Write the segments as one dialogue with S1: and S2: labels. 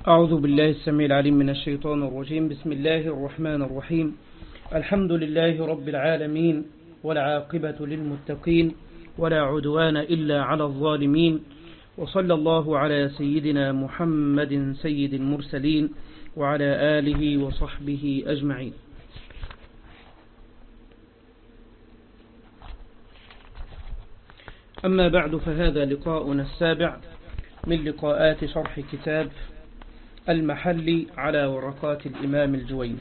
S1: أعوذ بالله السميع العليم من الشيطان الرجيم بسم الله الرحمن الرحيم الحمد لله رب العالمين والعاقبة للمتقين ولا عدوان إلا على الظالمين وصلى الله على سيدنا محمد سيد المرسلين وعلى آله وصحبه أجمعين أما بعد فهذا لقاؤنا السابع من لقاءات شرح كتاب المحل على ورقات الإمام الجويني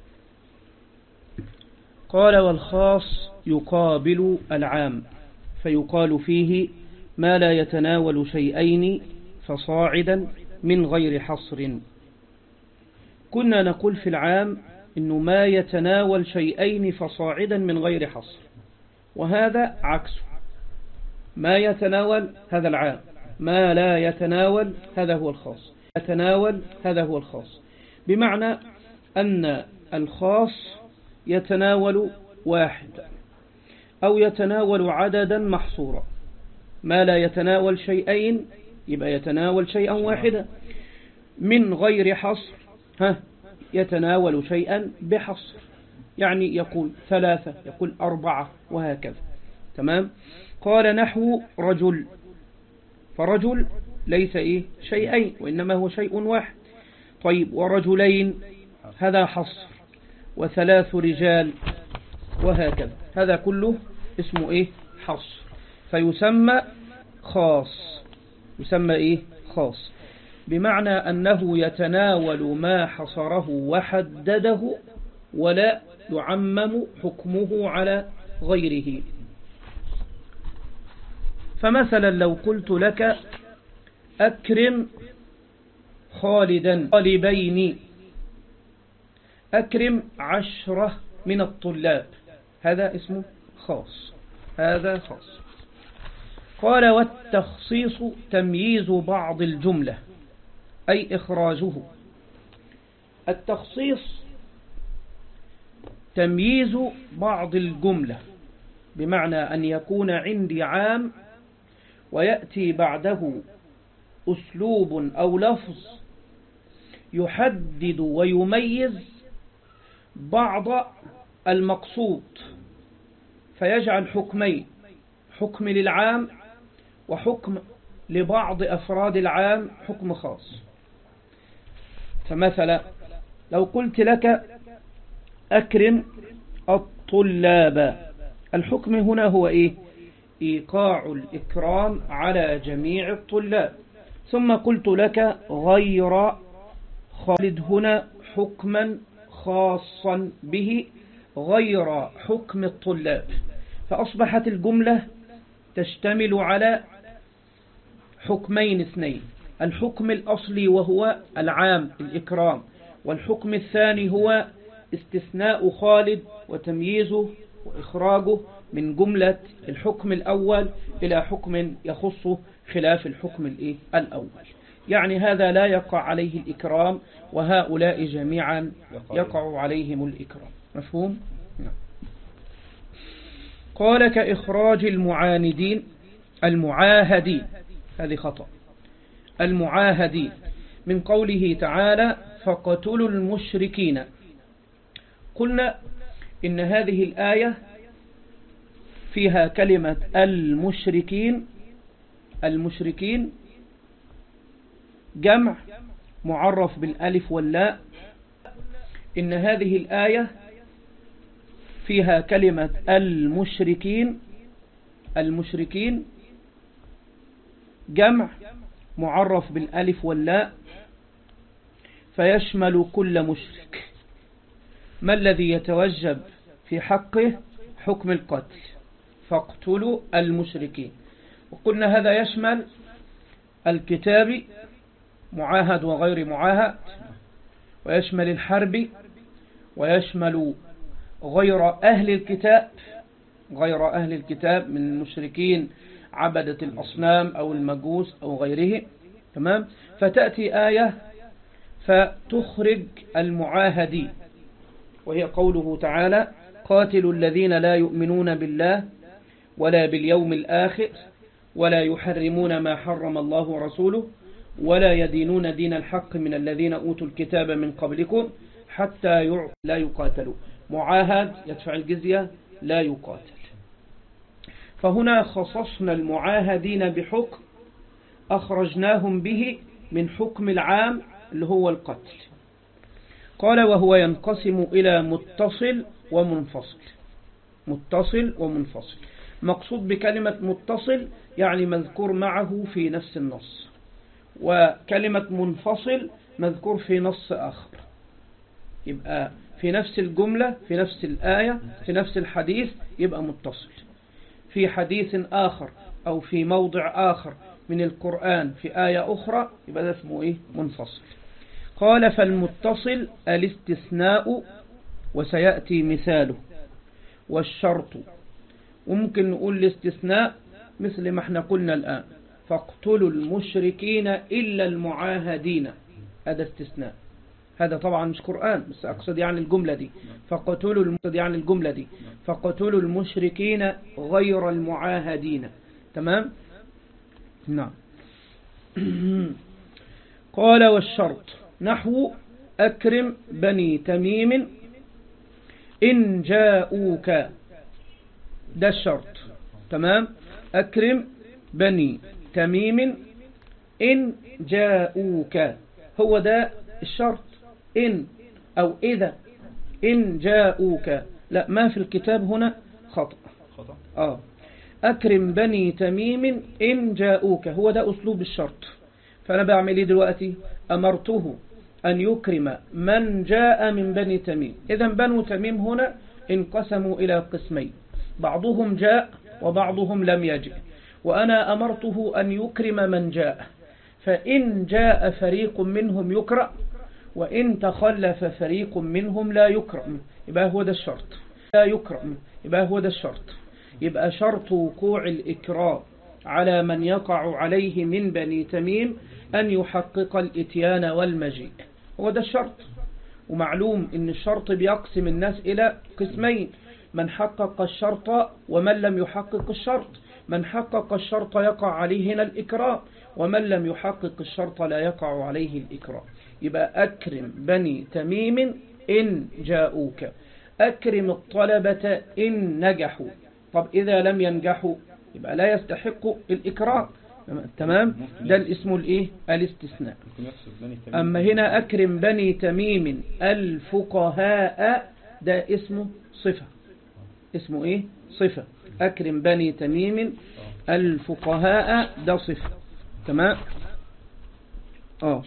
S1: قال والخاص يقابل العام فيقال فيه ما لا يتناول شيئين فصاعدا من غير حصر كنا نقول في العام إنه ما يتناول شيئين فصاعدا من غير حصر وهذا عكسه ما يتناول هذا العام ما لا يتناول هذا هو الخاص يتناول هذا هو الخاص بمعنى أن الخاص يتناول واحد أو يتناول عددا محصورا ما لا يتناول شيئين يبقى يتناول شيئا واحدا من غير حصر ها يتناول شيئا بحصر يعني يقول ثلاثة يقول أربعة وهكذا تمام قال نحو رجل فرجل ليس إيه شيئين وإنما هو شيء واحد طيب ورجلين هذا حصر وثلاث رجال وهكذا هذا كله اسمه إيه حصر فيسمى خاص يسمى إيه خاص بمعنى أنه يتناول ما حصره وحدده ولا يعمم حكمه على غيره فمثلا لو قلت لك أكرم خالدا طالبين أكرم عشرة من الطلاب هذا اسمه خاص هذا خاص قال والتخصيص تمييز بعض الجملة أي إخراجه التخصيص تمييز بعض الجملة بمعنى أن يكون عندي عام ويأتي بعده أسلوب أو لفظ يحدد ويميز بعض المقصود فيجعل حكمين حكم للعام وحكم لبعض أفراد العام حكم خاص فمثلا لو قلت لك أكرم الطلاب الحكم هنا هو إيه إيقاع الإكرام على جميع الطلاب ثم قلت لك غير خالد هنا حكما خاصا به غير حكم الطلاب فأصبحت الجملة تشتمل على حكمين اثنين الحكم الأصلي وهو العام الإكرام والحكم الثاني هو استثناء خالد وتمييزه وإخراجه من جملة الحكم الأول إلى حكم يخص خلاف الحكم الإيه؟ الأول يعني هذا لا يقع عليه الإكرام وهؤلاء جميعا يقع عليهم الإكرام مفهوم؟ نعم. قال كإخراج المعاندين المعاهدين هذه خطأ المعاهدين من قوله تعالى فقتلوا المشركين قلنا إن هذه الآية فيها كلمة المشركين المشركين جمع معرف بالألف واللاء إن هذه الآية فيها كلمة المشركين المشركين جمع معرف بالألف واللاء فيشمل كل مشرك ما الذي يتوجب في حقه حكم القتل فاقتلوا المشركين وقلنا هذا يشمل الكتاب معاهد وغير معاهد ويشمل الحرب ويشمل غير أهل الكتاب غير أهل الكتاب من المشركين عبدة الأصنام أو المجوس أو غيره تمام فتأتي آية فتخرج المعاهدين وهي قوله تعالى قاتلوا الذين لا يؤمنون بالله ولا باليوم الآخر ولا يحرمون ما حرم الله ورسوله ولا يدينون دين الحق من الذين أوتوا الكتاب من قبلكم حتى يعطوا لا يقاتلوا معاهد يدفع الجزية لا يقاتل فهنا خصصنا المعاهدين بحكم أخرجناهم به من حكم العام اللي هو القتل قال وهو ينقسم إلى متصل ومنفصل متصل ومنفصل مقصود بكلمة متصل يعني مذكور معه في نفس النص وكلمة منفصل مذكور في نص آخر يبقى في نفس الجملة في نفس الآية في نفس الحديث يبقى متصل في حديث آخر أو في موضع آخر من القرآن في آية أخرى يبقى ده اسمه إيه منفصل قال فالمتصل الاستثناء وسيأتي مثاله والشرط وممكن نقول الاستثناء مثل ما احنا قلنا الآن فاقتلوا المشركين إلا المعاهدين هذا استثناء هذا طبعا مش قرآن بس أقصد يعني الجملة دي فقتلوا المقصد يعني الجملة دي فقتلوا المشركين غير المعاهدين تمام نعم قال والشرط نحو أكرم بني تميم إن جاءوك ده الشرط تمام أكرم بني تميم إن جاءوك هو ده الشرط إن أو إذا إن جاءوك لا ما في الكتاب هنا خطأ
S2: خطأ
S1: آه أكرم بني تميم إن جاءوك هو ده أسلوب الشرط فأنا بعمل إيه دلوقتي أمرته أن يكرم من جاء من بني تميم إذا بنو تميم هنا انقسموا إلى قسمين بعضهم جاء وبعضهم لم يجئ وأنا أمرته أن يكرم من جاء فإن جاء فريق منهم يكرم وإن تخلف فريق منهم لا يكرم يبقى هو ده الشرط لا يكرم يبقى هو ده الشرط يبقى شرط وقوع الإكرام على من يقع عليه من بني تميم أن يحقق الإتيان والمجيء هو ده الشرط ومعلوم أن الشرط بيقسم الناس إلى قسمين من حقق الشرط ومن لم يحقق الشرط من حقق الشرط يقع عليه هنا الإكرام ومن لم يحقق الشرط لا يقع عليه الإكرام يبقى أكرم بني تميم إن جاءوك أكرم الطلبة إن نجحوا طب إذا لم ينجحوا يبقى لا يستحق الإكرام تمام ده الاسم الإيه الاستثناء
S2: ممكن يقصد بني تميم
S1: أما هنا أكرم بني تميم الفقهاء ده اسمه صفة اسمه إيه صفة أكرم بني تميم الفقهاء ده صفة تمام اه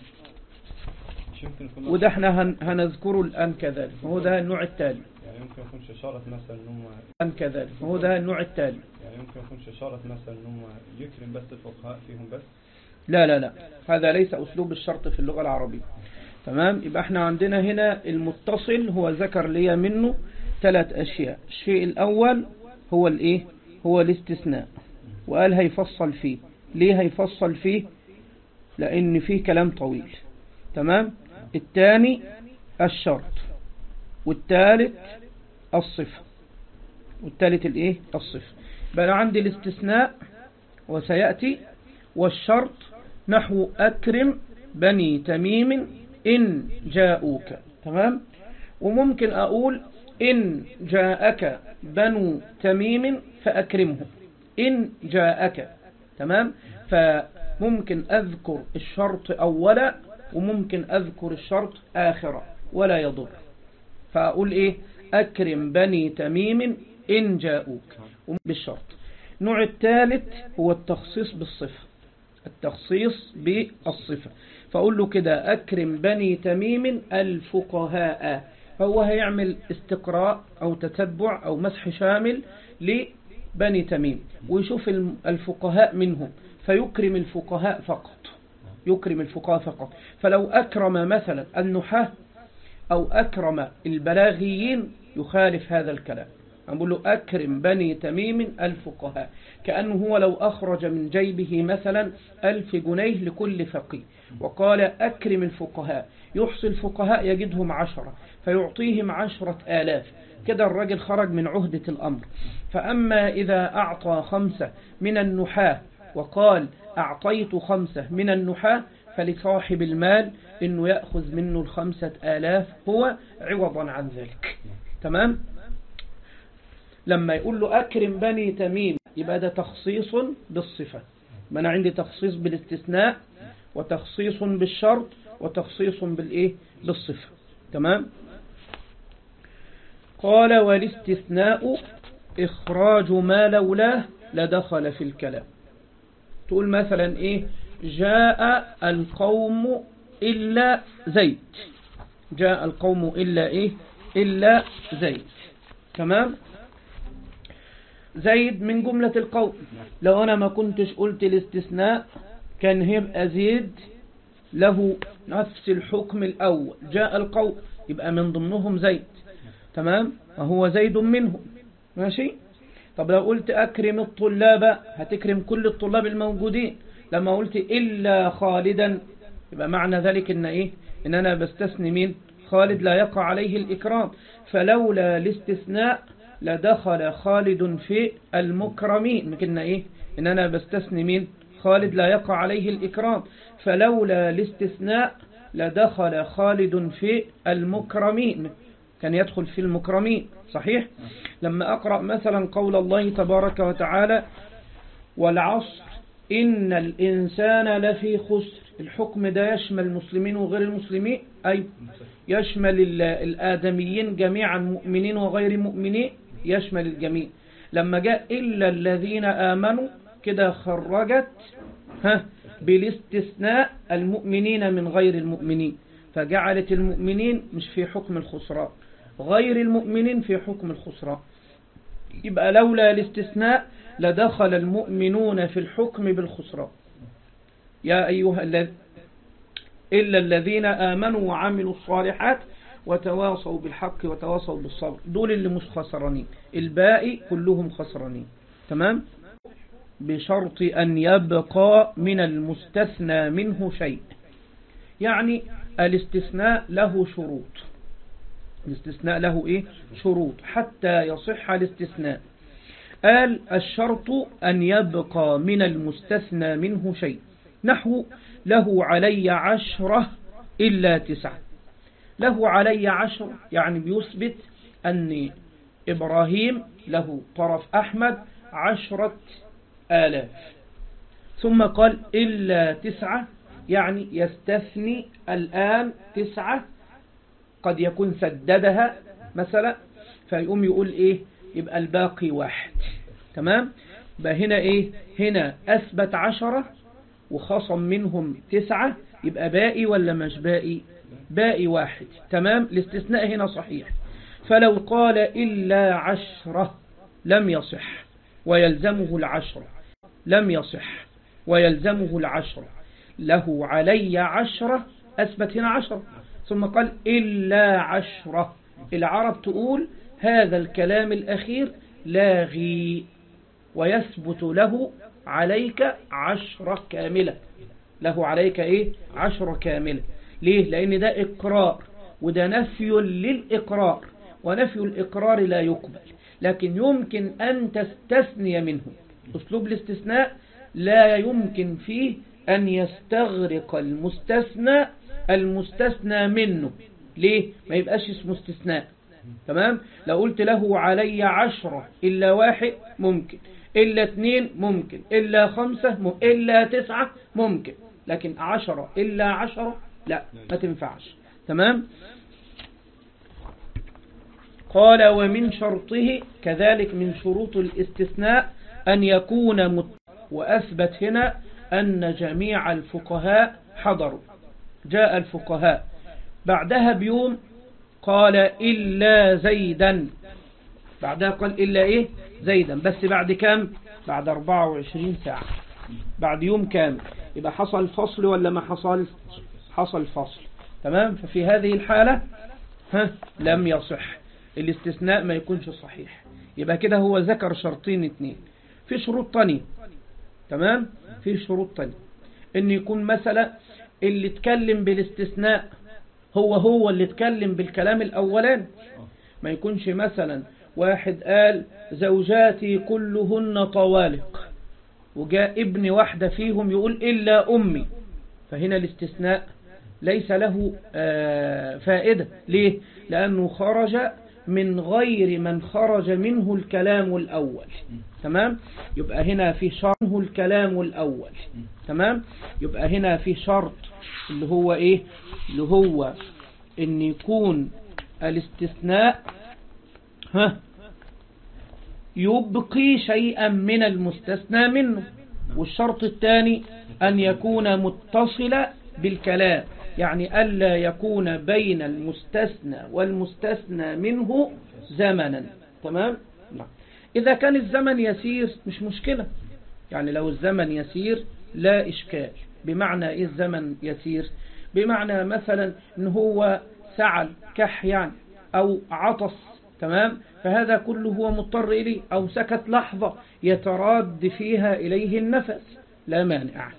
S2: مش يمكن يكون
S1: وده احنا هن- هنذكره الآن كذلك وهو ده النوع التالي
S2: يعني يمكن يكونش إشارة مثلا إن هم
S1: الآن كذلك وهو ده النوع التالي
S2: يعني يمكن يكونش إشارة مثلا إن هم يكرم بس الفقهاء فيهم بس
S1: لا لا لا هذا ليس أسلوب الشرط في اللغة العربية تمام يبقى احنا عندنا هنا المتصل هو ذكر لي منه ثلاث أشياء الشيء الأول هو الإيه هو الاستثناء وقال هيفصل فيه ليه هيفصل فيه لأن فيه كلام طويل تمام الثاني الشرط والثالث الصفة والثالث الإيه الصفة بقى أنا عندي الاستثناء وسيأتي والشرط نحو أكرم بني تميم إن جاءوك تمام وممكن أقول إن جاءك بنو تميم فأكرمهم إن جاءك تمام فممكن أذكر الشرط أولا وممكن أذكر الشرط آخرا ولا يضر فأقول إيه أكرم بني تميم إن جاءوك بالشرط النوع الثالث هو التخصيص بالصفة التخصيص بالصفة فأقول له كده أكرم بني تميم الفقهاء فهو هيعمل استقراء أو تتبع أو مسح شامل لبني تميم ويشوف الم- الفقهاء منهم فيكرم الفقهاء فقط يكرم الفقهاء فقط فلو أكرم مثلا النحاة أو أكرم البلاغيين يخالف هذا الكلام أقول له أكرم بني تميم الفقهاء كأنه هو لو أخرج من جيبه مثلا ألف جنيه لكل فقيه وقال أكرم الفقهاء يحصي الفقهاء يجدهم عشرة فيعطيهم عشرة آلاف كده الرجل خرج من عهدة الأمر فأما إذا أعطى خمسة من النحاة وقال أعطيت خمسة من النحاة فلصاحب المال انه يأخذ منه الخمسة آلاف هو عوضا عن ذلك تمام لما يقول له أكرم بني تميم يبقى ده تخصيص بالصفة ما أنا عندي تخصيص بالاستثناء وتخصيص بالشرط وتخصيص بالإيه بالصفة تمام قال والاستثناء إخراج ما لولاه لدخل في الكلام تقول مثلا إيه جاء القوم إلا زيد جاء القوم إلا إيه إلا زيد تمام زيد من جملة القوم لو أنا ما كنتش قلت الاستثناء كان هيبقى زيد له نفس الحكم الأول جاء القوم يبقى من ضمنهم زيد تمام وهو زيد منهم ماشي طب لو قلت أكرم الطلاب هتكرم كل الطلاب الموجودين لما قلت إلا خالدا يبقى معنى ذلك إن إيه إن أنا بستثني مين خالد لا يقع عليه الإكرام فلولا الاستثناء لدخل خالد في المكرمين ممكن إيه إن أنا بستثني مين خالد لا يقع عليه الإكرام فلولا الاستثناء لدخل خالد في المكرمين كان يدخل في المكرمين صحيح لما أقرأ مثلا قول الله تبارك وتعالى والعصر إن الإنسان لفي خسر الحكم ده يشمل المسلمين وغير المسلمين أي يشمل الآدميين جميعا مؤمنين وغير مؤمنين يشمل الجميع لما جاء إلا الذين آمنوا كده خرجت ها بالاستثناء المؤمنين من غير المؤمنين فجعلت المؤمنين مش في حكم الخسران غير المؤمنين في حكم الخسران يبقى لولا الاستثناء لدخل المؤمنون في الحكم بالخسران يا أيها الذين إلا الذين آمنوا وعملوا الصالحات وتواصوا بالحق وتواصوا بالصبر دول اللي مش خسرانين الباقي كلهم خسرانين تمام بشرط أن يبقى من المستثنى منه شيء يعني الاستثناء له شروط الاستثناء له إيه شروط حتى يصح الاستثناء قال الشرط أن يبقى من المستثنى منه شيء نحو له علي عشرة إلا تسعة له علي عشرة يعني بيثبت أن إبراهيم له طرف أحمد عشرة آلاف ثم قال إلا تسعة يعني يستثني الآن تسعة قد يكون سددها مثلا فيقوم يقول إيه يبقى الباقي واحد تمام يبقى هنا إيه هنا أثبت عشرة وخصم منهم تسعة يبقى باقي ولا مش باقي باقي واحد تمام الاستثناء هنا صحيح فلو قال إلا عشرة لم يصح ويلزمه العشرة لم يصح ويلزمه العشرة له علي عشرة أثبت هنا عشرة ثم قال إلا عشرة العرب تقول هذا الكلام الأخير لاغي ويثبت له عليك عشرة كاملة له عليك إيه عشرة كاملة ليه لأن ده إقرار وده نفي للإقرار ونفي الإقرار لا يقبل لكن يمكن أن تستثني منه أسلوب الاستثناء لا يمكن فيه أن يستغرق المستثنى المستثنى منه ليه ما يبقاش اسمه استثناء تمام لو قلت له علي عشرة إلا واحد ممكن إلا اثنين ممكن إلا خمسة ممكن. إلا تسعة ممكن لكن عشرة إلا عشرة لا ما تنفعش تمام قال ومن شرطه كذلك من شروط الاستثناء أن يكون مت وأثبت هنا أن جميع الفقهاء حضروا جاء الفقهاء بعدها بيوم قال إلا زيدا بعدها قال إلا إيه زيدا بس بعد كام بعد 24 ساعة بعد يوم كامل يبقى حصل فصل ولا ما حصل حصل فصل تمام ففي هذه الحالة ها لم يصح الاستثناء ما يكونش صحيح يبقى كده هو ذكر شرطين اتنين في شروط تانية تمام في شروط تانية ان يكون مثلا اللي اتكلم بالاستثناء هو هو اللي اتكلم بالكلام الاولاني ما يكونش مثلا واحد قال زوجاتي كلهن طوالق وجاء ابن واحدة فيهم يقول إلا أمي فهنا الاستثناء ليس له آه، فائدة ليه؟ لأنه خرج من غير من خرج منه الكلام الأول تمام؟ يبقى هنا في شرط الكلام الأول تمام؟ يبقى هنا في شرط اللي هو إيه؟ اللي هو إن يكون الاستثناء ها يبقي شيئا من المستثنى منه والشرط الثاني أن يكون متصل بالكلام يعني ألا يكون بين المستثنى والمستثنى منه زمنا تمام نعم. إذا كان الزمن يسير مش مشكلة يعني لو الزمن يسير لا إشكال بمعنى إيه الزمن يسير بمعنى مثلا إن هو سعل كح يعني أو عطس تمام فهذا كله هو مضطر إليه أو سكت لحظة يتراد فيها إليه النفس لا مانع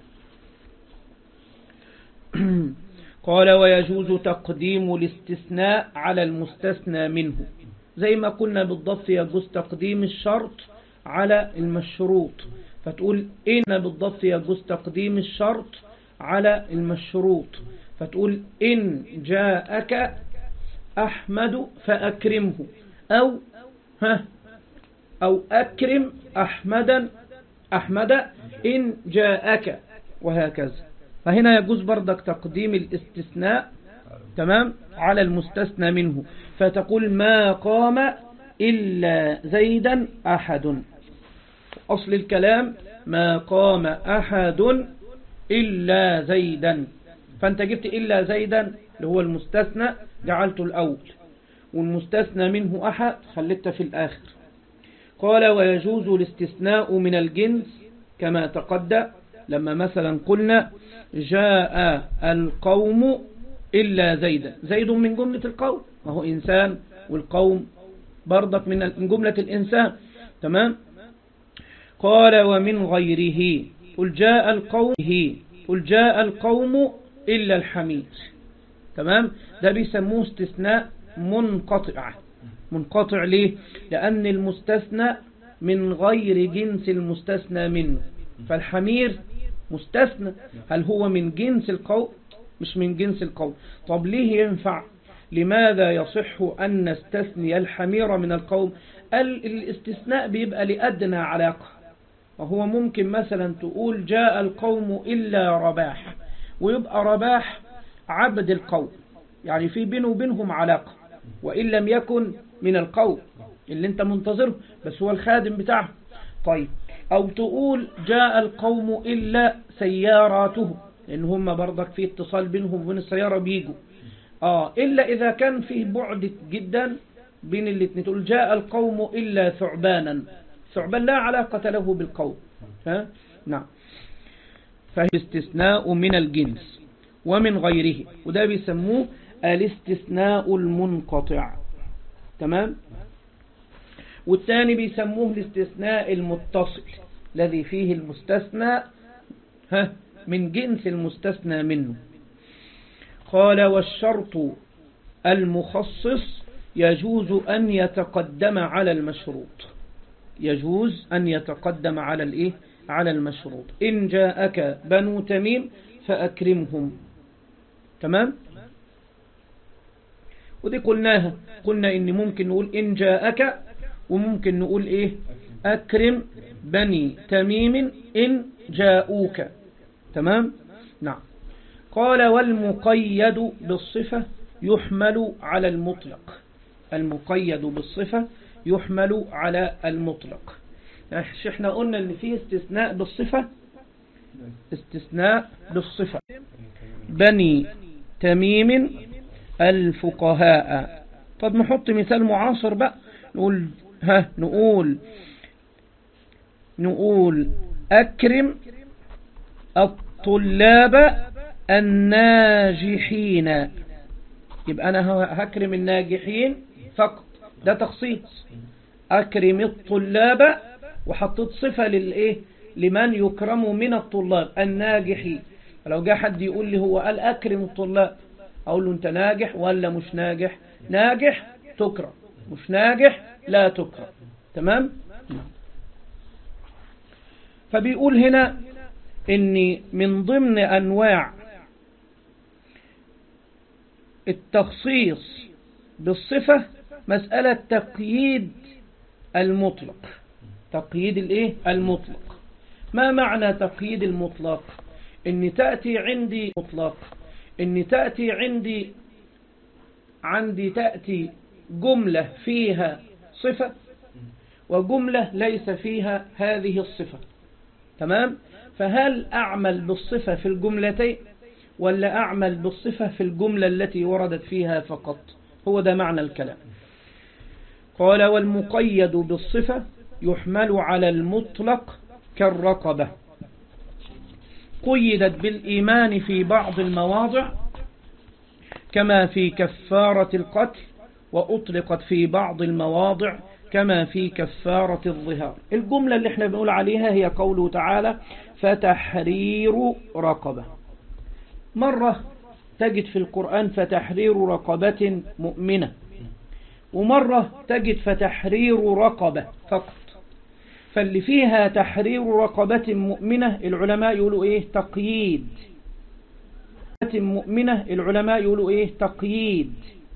S1: قال ويجوز تقديم الاستثناء على المستثنى منه زي ما قلنا بالضبط يجوز تقديم الشرط على المشروط فتقول إن بالضبط يجوز تقديم الشرط على المشروط فتقول إن جاءك أحمد فأكرمه أو ها أو أكرم أحمدا أحمد إن جاءك وهكذا فهنا يجوز بردك تقديم الاستثناء تمام على المستثنى منه فتقول ما قام إلا زيدا أحد أصل الكلام ما قام أحد إلا زيدا فأنت جبت إلا زيدا اللي هو المستثنى جعلته الأول والمستثنى منه أحد خليته في الآخر قال ويجوز الاستثناء من الجنس كما تقدم لما مثلا قلنا جاء القوم إلا زيدا زيد من جملة القوم وهو إنسان والقوم برضك من جملة الإنسان تمام قال ومن غيره قل جاء القوم قل جاء القوم إلا الحمير تمام ده بيسموه استثناء منقطع منقطع ليه لأن المستثنى من غير جنس المستثنى منه فالحمير مستثنى هل هو من جنس القوم مش من جنس القوم طب ليه ينفع لماذا يصح أن نستثني الحمير من القوم الاستثناء بيبقى لأدنى علاقة وهو ممكن مثلا تقول جاء القوم إلا رباح ويبقى رباح عبد القوم يعني في بينه وبينهم علاقة وإن لم يكن من القوم اللي انت منتظره بس هو الخادم بتاعه طيب أو تقول جاء القوم إلا سياراته لأن هم برضك في اتصال بينهم وبين السيارة بيجوا آه إلا إذا كان فيه بعد جدا بين الاثنين تقول جاء القوم إلا ثعبانا ثعبان لا علاقة له بالقوم ها؟ نعم فهي استثناء من الجنس ومن غيره وده بيسموه الاستثناء المنقطع تمام والثاني بيسموه الاستثناء المتصل الذي فيه المستثنى ها من جنس المستثنى منه قال والشرط المخصص يجوز أن يتقدم على المشروط يجوز أن يتقدم على الإيه على المشروط إن جاءك بنو تميم فأكرمهم تمام ودي قلناها قلنا إن ممكن نقول إن جاءك وممكن نقول إيه أكرم بني تميم إن جاءوك تمام نعم قال والمقيد بالصفة يحمل على المطلق المقيد بالصفة يحمل على المطلق احنا قلنا ان فيه استثناء بالصفة استثناء بالصفة بني تميم الفقهاء طب نحط مثال معاصر بقى نقول ها نقول نقول أكرم الطلاب الناجحين يبقى أنا هكرم الناجحين فقط ده تخصيص أكرم الطلاب وحطيت صفة للإيه لمن يكرم من الطلاب الناجحين فلو جاء حد يقول لي هو قال أكرم الطلاب أقول له أنت ناجح ولا مش ناجح ناجح تكرم مش ناجح لا تكرم تمام فبيقول هنا ان من ضمن انواع التخصيص بالصفة مسألة تقييد المطلق تقييد الايه المطلق ما معنى تقييد المطلق ان تأتي عندي مطلق ان تأتي عندي عندي تأتي جملة فيها صفة وجملة ليس فيها هذه الصفة تمام فهل أعمل بالصفة في الجملتين ولا أعمل بالصفة في الجملة التي وردت فيها فقط هو ده معنى الكلام قال والمقيد بالصفة يحمل على المطلق كالرقبة قيدت بالإيمان في بعض المواضع كما في كفارة القتل وأطلقت في بعض المواضع كما في كفارة الظهار الجملة اللي احنا بنقول عليها هي قوله تعالى فتحرير رقبة مرة تجد في القرآن فتحرير رقبة مؤمنة ومرة تجد فتحرير رقبة فقط فاللي فيها تحرير رقبة مؤمنة العلماء يقولوا ايه تقييد مؤمنة العلماء يقولوا ايه تقييد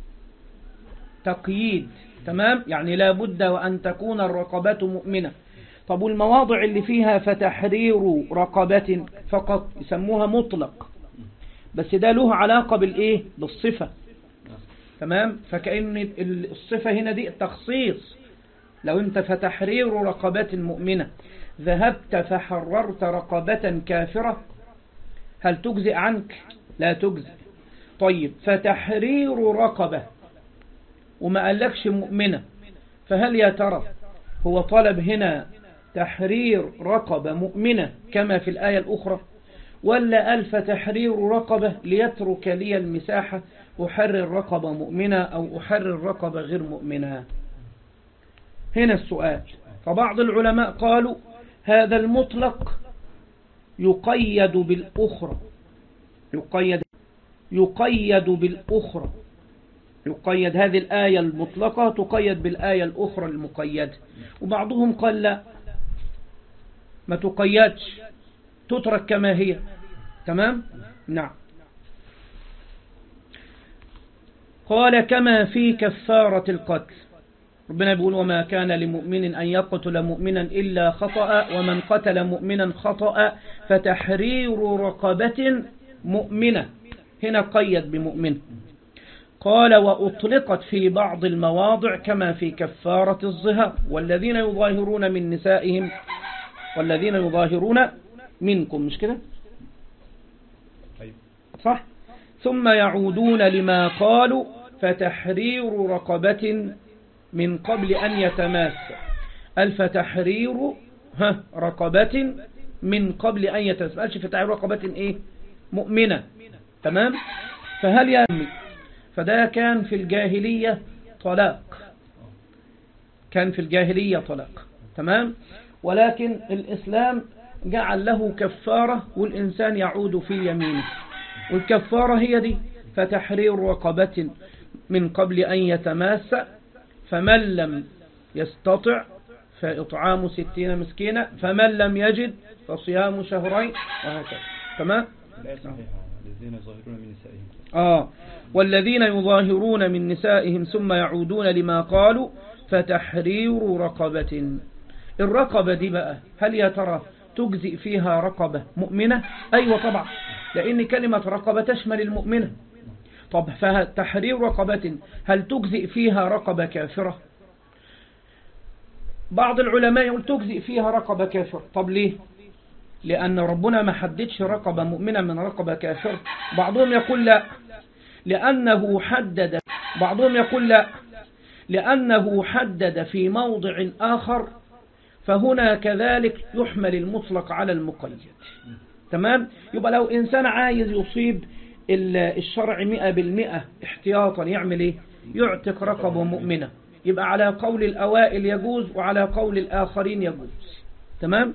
S1: تقييد تمام يعني لا بد وأن تكون الرقبة مؤمنة طب والمواضع اللي فيها فتحرير رقبة فقط يسموها مطلق بس ده له علاقة بالإيه بالصفة تمام فكأن الصفة هنا دي تخصيص لو انت فتحرير رقبة مؤمنة ذهبت فحررت رقبة كافرة هل تجزئ عنك لا تجزئ طيب فتحرير رقبة وما قالكش مؤمنة فهل يا ترى هو طلب هنا تحرير رقبة مؤمنة كما في الآية الأخرى ولا ألف تحرير رقبة ليترك لي المساحة أحرر رقبة مؤمنة أو أحرر رقبة غير مؤمنة هنا السؤال فبعض العلماء قالوا هذا المطلق يقيد بالأخرى يقيد يقيد بالأخرى يقيد هذه الآية المطلقة تقيد بالآية الأخرى المقيدة وبعضهم قال لا ما تقيدش تترك كما هي تمام نعم قال كما في كفارة القتل ربنا بيقول وما كان لمؤمن أن يقتل مؤمنا إلا خطأ ومن قتل مؤمنا خطأ فتحرير رقبة مؤمنة هنا قيد بمؤمن قال وأطلقت في بعض المواضع كما في كفارة الظهر والذين يظاهرون من نسائهم والذين يظاهرون منكم مش كده صح ثم يعودون لما قالوا فتحرير رقبة من قبل أن يتماس الفتحرير ها رقبة من قبل أن يتماس قالش فتحرير رقبة إيه مؤمنة تمام فهل يأمي فده كان في الجاهلية طلاق كان في الجاهلية طلاق تمام ولكن الإسلام جعل له كفارة والإنسان يعود في يمينه والكفارة هي دي فتحرير رقبة من قبل أن يتماس فمن لم يستطع فإطعام ستين مسكينة فمن لم يجد فصيام شهرين وهكذا تمام
S2: الذين يظاهرون من نسائهم
S1: آه والذين يظاهرون من نسائهم ثم يعودون لما قالوا فتحرير رقبة الرقبة دي بقى هل يا ترى تجزئ فيها رقبة مؤمنة أيوة طبعا لأن كلمة رقبة تشمل المؤمنة طب فتحرير رقبة هل تجزئ فيها رقبة كافرة بعض العلماء يقول تجزئ فيها رقبة كافرة طب ليه لأن ربنا ما حددش رقبة مؤمنة من رقبة كافرة بعضهم يقول لا لأنه حدد بعضهم يقول لا لأنه حدد في موضع آخر فهنا كذلك يحمل المطلق على المقيد تمام يبقى لو إنسان عايز يصيب الشرع مئة بالمئة احتياطا يعمل ايه يعتق رقبة مؤمنة يبقى على قول الأوائل يجوز وعلى قول الآخرين يجوز تمام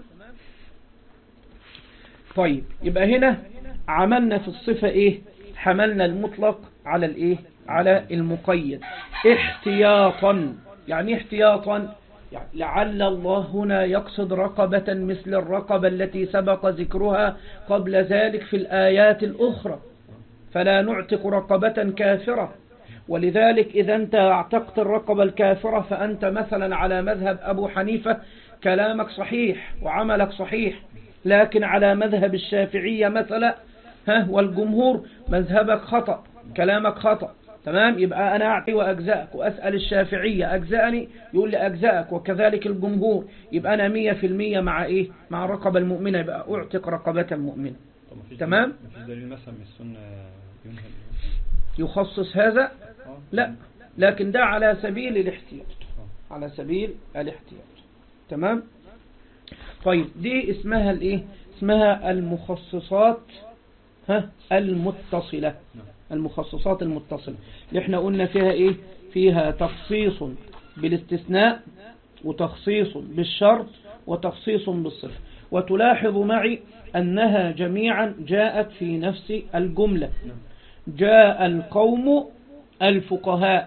S1: طيب يبقى هنا عملنا في الصفة ايه حملنا المطلق على الايه على المقيد احتياطا يعني احتياطا يعني لعل الله هنا يقصد رقبة مثل الرقبة التي سبق ذكرها قبل ذلك في الآيات الأخرى فلا نعتق رقبة كافرة ولذلك إذا أنت اعتقت الرقبة الكافرة فأنت مثلا على مذهب أبو حنيفة كلامك صحيح وعملك صحيح لكن على مذهب الشافعية مثلا ها والجمهور مذهبك خطأ كلامك خطأ تمام يبقى أنا أعطي وأجزأك وأسأل الشافعية أجزأني يقول لي أجزأك وكذلك الجمهور يبقى أنا مية في المية مع إيه مع الرقبة المؤمنة يبقى أعتق رقبة مؤمنة
S2: طب مفيش
S1: تمام.
S2: دليل- مفيش دليل مثلا من السنة ينهى
S1: يخصص هذا
S2: آه.
S1: لا لكن ده على سبيل الاحتياط على سبيل الاحتياط تمام طيب دي اسمها الايه اسمها المخصصات ها المتصلة المخصصات المتصلة اللي احنا قلنا فيها ايه فيها تخصيص بالاستثناء وتخصيص بالشرط وتخصيص بالصفة وتلاحظ معي أنها جميعا جاءت في نفس الجملة جاء القوم الفقهاء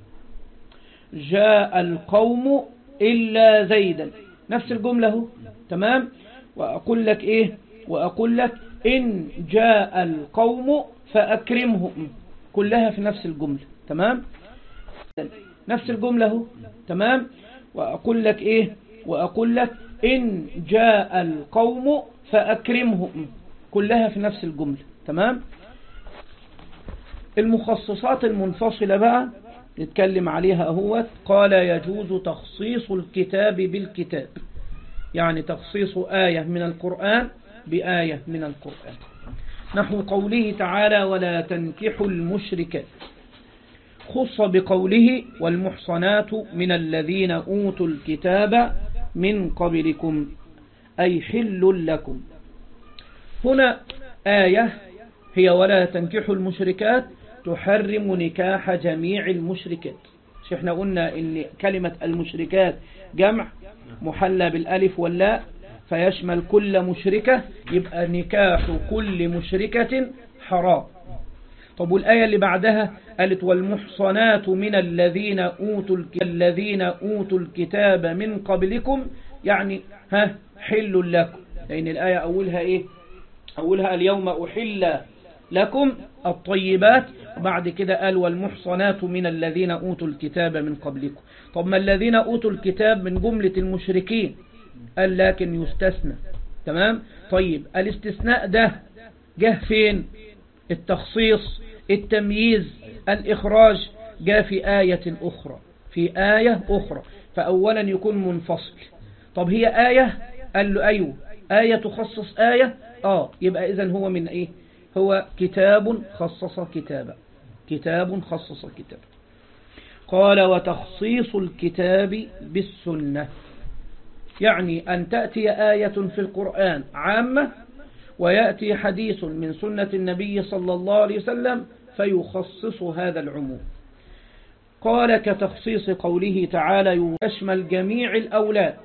S1: جاء القوم إلا زيدا نفس الجملة هو تمام وأقول لك إيه وأقول لك إن جاء القوم فأكرمهم كلها في نفس الجملة تمام نفس الجملة هو تمام وأقول لك إيه وأقول لك إن جاء القوم فأكرمهم كلها في نفس الجملة تمام المخصصات المنفصلة بقى نتكلم عليها هو قال يجوز تخصيص الكتاب بالكتاب يعني تخصيص آية من القرآن بآية من القرآن نحو قوله تعالى ولا تنكحوا المشركات خص بقوله والمحصنات من الذين أوتوا الكتاب من قبلكم أي حل لكم هنا آية هي ولا تنكحوا المشركات تحرم نكاح جميع المشركات مش احنا قلنا ان كلمة المشركات جمع محلى بالالف واللاء فيشمل كل مشركة يبقى نكاح كل مشركة حرام طب والآية اللي بعدها قالت والمحصنات من الذين أوتوا, الك... الذين أوتوا الكتاب من قبلكم يعني ها حل لكم لأن الآية أولها إيه أولها اليوم أحل لكم الطيبات وبعد كده قال والمحصنات من الذين أوتوا الكتاب من قبلكم طب ما الذين أوتوا الكتاب من جملة المشركين قال لكن يستثنى تمام طيب الاستثناء ده جه فين التخصيص التمييز الإخراج جاء في آية أخرى في آية أخرى فأولا يكون منفصل طب هي آية قال له أيوه آية تخصص آية آه يبقى إذن هو من إيه هو كتاب خصص كتابا كتاب خصص كتابا قال وتخصيص الكتاب بالسنة يعني أن تأتي آية في القرآن عامة ويأتي حديث من سنة النبي صلى الله عليه وسلم فيخصص هذا العموم قال كتخصيص قوله تعالى يشمل جميع الأولاد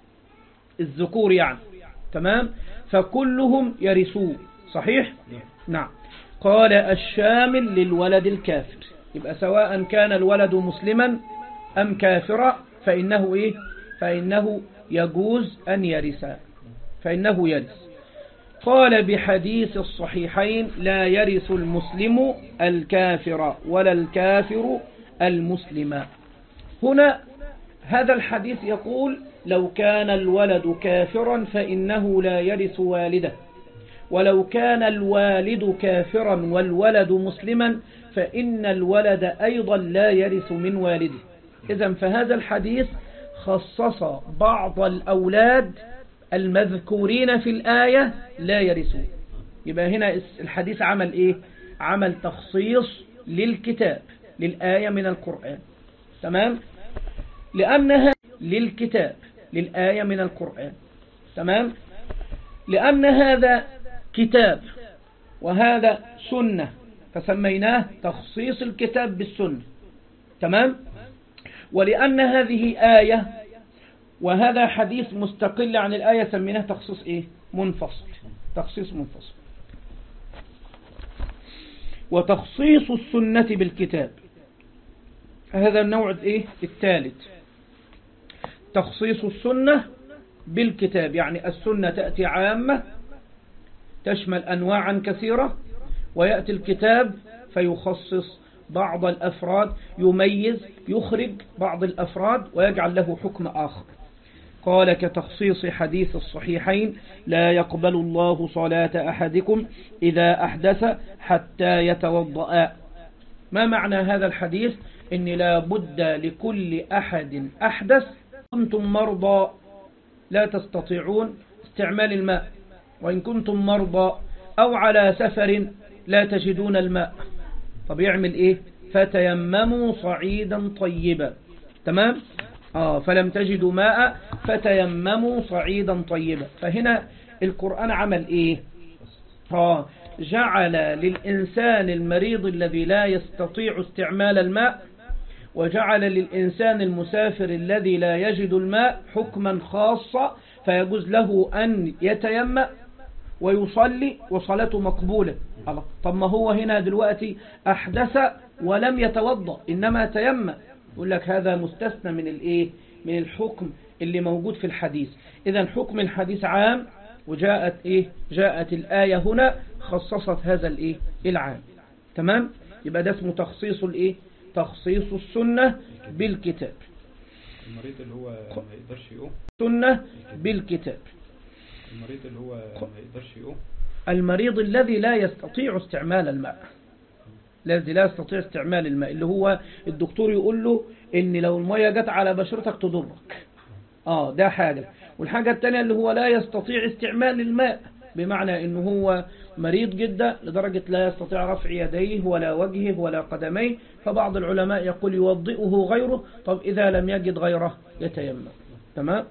S1: الذكور يعني تمام فكلهم يرثون صحيح نعم قال الشامل للولد الكافر يبقى سواء كان الولد مسلما أم كافرا فإنه إيه فإنه يجوز أن يرث فإنه يرث قال بحديث الصحيحين لا يرث المسلم الكافر ولا الكافر المسلم هنا هذا الحديث يقول لو كان الولد كافرا فإنه لا يرث والده ولو كان الوالد كافرا والولد مسلما فإن الولد أيضا لا يرث من والده إذا فهذا الحديث خصص بعض الأولاد المذكورين في الآية لا يرثون يبقى هنا الحديث عمل إيه عمل تخصيص للكتاب للآية من القرآن تمام لأنها للكتاب للآية من القرآن تمام لأن هذا كتاب وهذا سنة فسميناه تخصيص الكتاب بالسنة تمام ولأن هذه آية وهذا حديث مستقل عن الآية سميناه تخصيص إيه منفصل تخصيص منفصل وتخصيص السنة بالكتاب هذا النوع إيه الثالث تخصيص السنة بالكتاب يعني السنة تأتي عامة تشمل أنواعا كثيرة ويأتي الكتاب فيخصص بعض الأفراد يميز يخرج بعض الأفراد ويجعل له حكم آخر قال كتخصيص حديث الصحيحين لا يقبل الله صلاة أحدكم إذا أحدث حتى يتوضأ ما معنى هذا الحديث إن لا بد لكل أحد أحدث كنتم مرضى لا تستطيعون استعمال الماء وإن كنتم مرضى أو على سفر لا تجدون الماء طب يعمل إيه فتيمموا صعيدا طيبا تمام آه فلم تجدوا ماء فتيمموا صعيدا طيبا فهنا القرآن عمل إيه آه جعل للإنسان المريض الذي لا يستطيع استعمال الماء وجعل للإنسان المسافر الذي لا يجد الماء حكما خاصا فيجوز له أن يتيمم ويصلي وصلاته مقبولة الله طب ما هو هنا دلوقتي أحدث ولم يتوضأ إنما تيمم يقول لك هذا مستثنى من الإيه من الحكم اللي موجود في الحديث إذا حكم الحديث عام وجاءت إيه جاءت الآية هنا خصصت هذا الإيه العام تمام يبقى ده اسمه تخصيص الإيه تخصيص السنة بالكتاب
S2: المريض اللي هو ما يقدرش يقوم
S1: سنة بالكتاب
S2: المريض اللي هو ما يقدرش يقوم
S1: المريض الذي لا يستطيع استعمال الماء الذي لا يستطيع استعمال الماء اللي هو الدكتور يقول له ان لو المية جت على بشرتك تضرك اه ده حاجة والحاجة التانية اللي هو لا يستطيع استعمال الماء بمعنى انه هو مريض جدا لدرجة لا يستطيع رفع يديه ولا وجهه ولا قدميه فبعض العلماء يقول يوضئه غيره طب إذا لم يجد غيره يتيمم تمام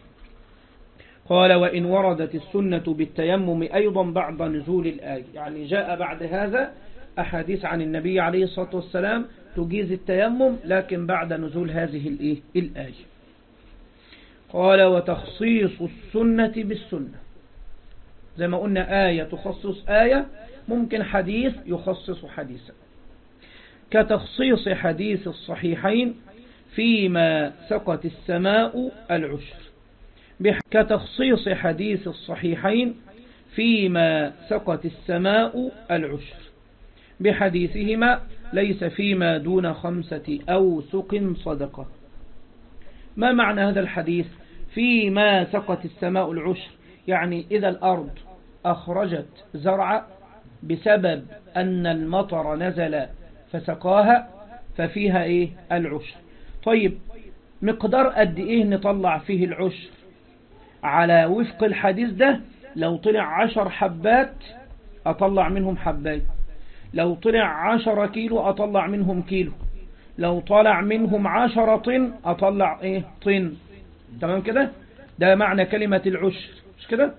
S1: قال وإن وردت السنة بالتيمم أيضا بعد نزول الآية يعني جاء بعد هذا أحاديث عن النبي عليه الصلاة والسلام تجيز التيمم لكن بعد نزول هذه الإيه؟ الآية قال وتخصيص السنة بالسنة زي ما قلنا آية تخصص آية ممكن حديث يخصص حديثا كتخصيص حديث الصحيحين فيما سقت السماء العشر كتخصيص حديث الصحيحين فيما سقت السماء العشر بحديثهما ليس فيما دون خمسة أوسق صدقة ما معنى هذا الحديث فيما سقت السماء العشر يعني إذا الأرض أخرجت زرع بسبب أن المطر نزل فسقاها ففيها إيه العشر طيب مقدار قد إيه نطلع فيه العشر على وفق الحديث ده لو طلع عشر حبات أطلع منهم حبات لو طلع عشر كيلو أطلع منهم كيلو لو طلع منهم عشر طن أطلع إيه طن تمام كده ده معنى كلمة العشر مش كده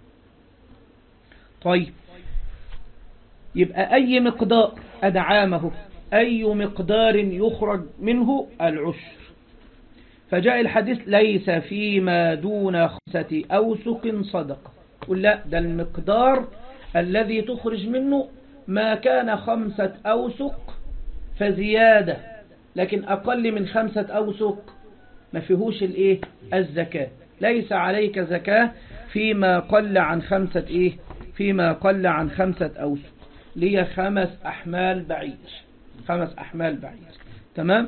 S1: طيب يبقى أي مقدار أدعامه أي مقدار يخرج منه العشر فجاء الحديث ليس فيما دون خمسة أوسق صدقة قل لا ده المقدار الذي تخرج منه ما كان خمسة أوسق فزيادة لكن أقل من خمسة أوسق ما فيهوش الإيه الزكاة ليس عليك زكاة فيما قل عن خمسة إيه فيما قل عن خمسة أوسق ليه خمس أحمال بعير خمس أحمال بعير تمام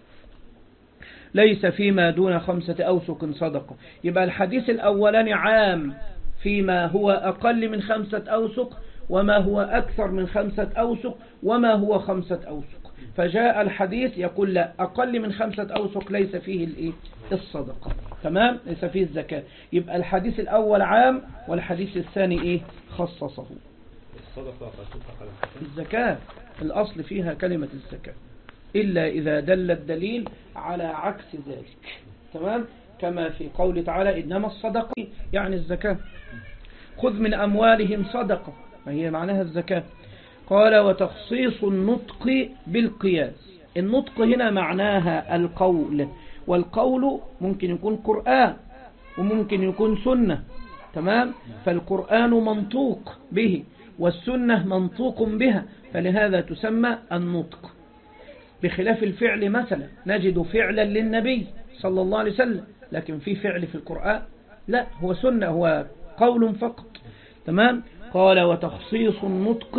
S1: ليس فيما دون خمسة أوسق صدقة يبقى الحديث الأولاني عام فيما هو أقل من خمسة أوسق وما هو أكثر من خمسة أوسق وما هو خمسة أوسق فجاء الحديث يقول لا أقل من خمسة أوسق ليس فيه الإيه؟ الصدقة تمام ليس فيه الزكاة يبقى الحديث الأول عام والحديث الثاني إيه خصصه
S2: الصدقة فتطلق على الحسن
S1: الزكاة الأصل فيها كلمة الزكاة إلا إذا دل الدليل على عكس ذلك تمام كما في قول تعالى إنما الصدقة يعني الزكاة خذ من أموالهم صدقة ما هي معناها الزكاة قال وتخصيص النطق بالقياس النطق هنا معناها القول والقول ممكن يكون قرآن وممكن يكون سنة تمام فالقرآن منطوق به والسنة منطوق بها فلهذا تسمى النطق بخلاف الفعل مثلا نجد فعلا للنبي صلى الله عليه وسلم لكن في فعل في القرآن لا هو سنة هو قول فقط تمام قال وتخصيص النطق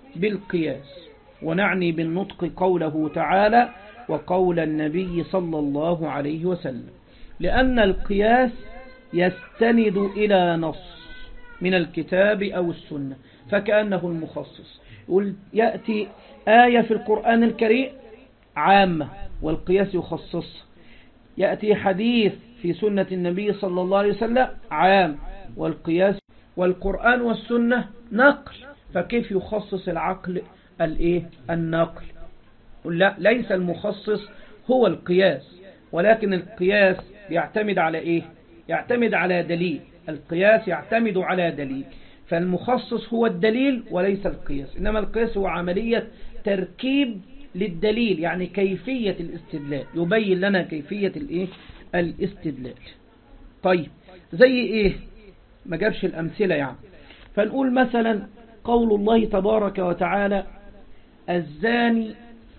S1: بالقياس ونعني بالنطق قوله تعالى وقول النبي صلى الله عليه وسلم لأن القياس يستند إلى نص من الكتاب أو السنة فكأنه المخصص يقول يأتي آية في القرآن الكريم عامة والقياس يخصص يأتي حديث في سنة النبي صلى الله عليه وسلم عام والقياس والقرآن والسنة نقل فكيف يخصص العقل الايه النقل لا ليس المخصص هو القياس ولكن القياس يعتمد على ايه يعتمد على دليل القياس يعتمد على دليل فالمخصص هو الدليل وليس القياس إنما القياس هو عملية تركيب للدليل يعني كيفية الاستدلال يبين لنا كيفية الايه الاستدلال طيب زي ايه ما جابش الامثلة يعني فنقول مثلا قول الله تبارك وتعالى الزاني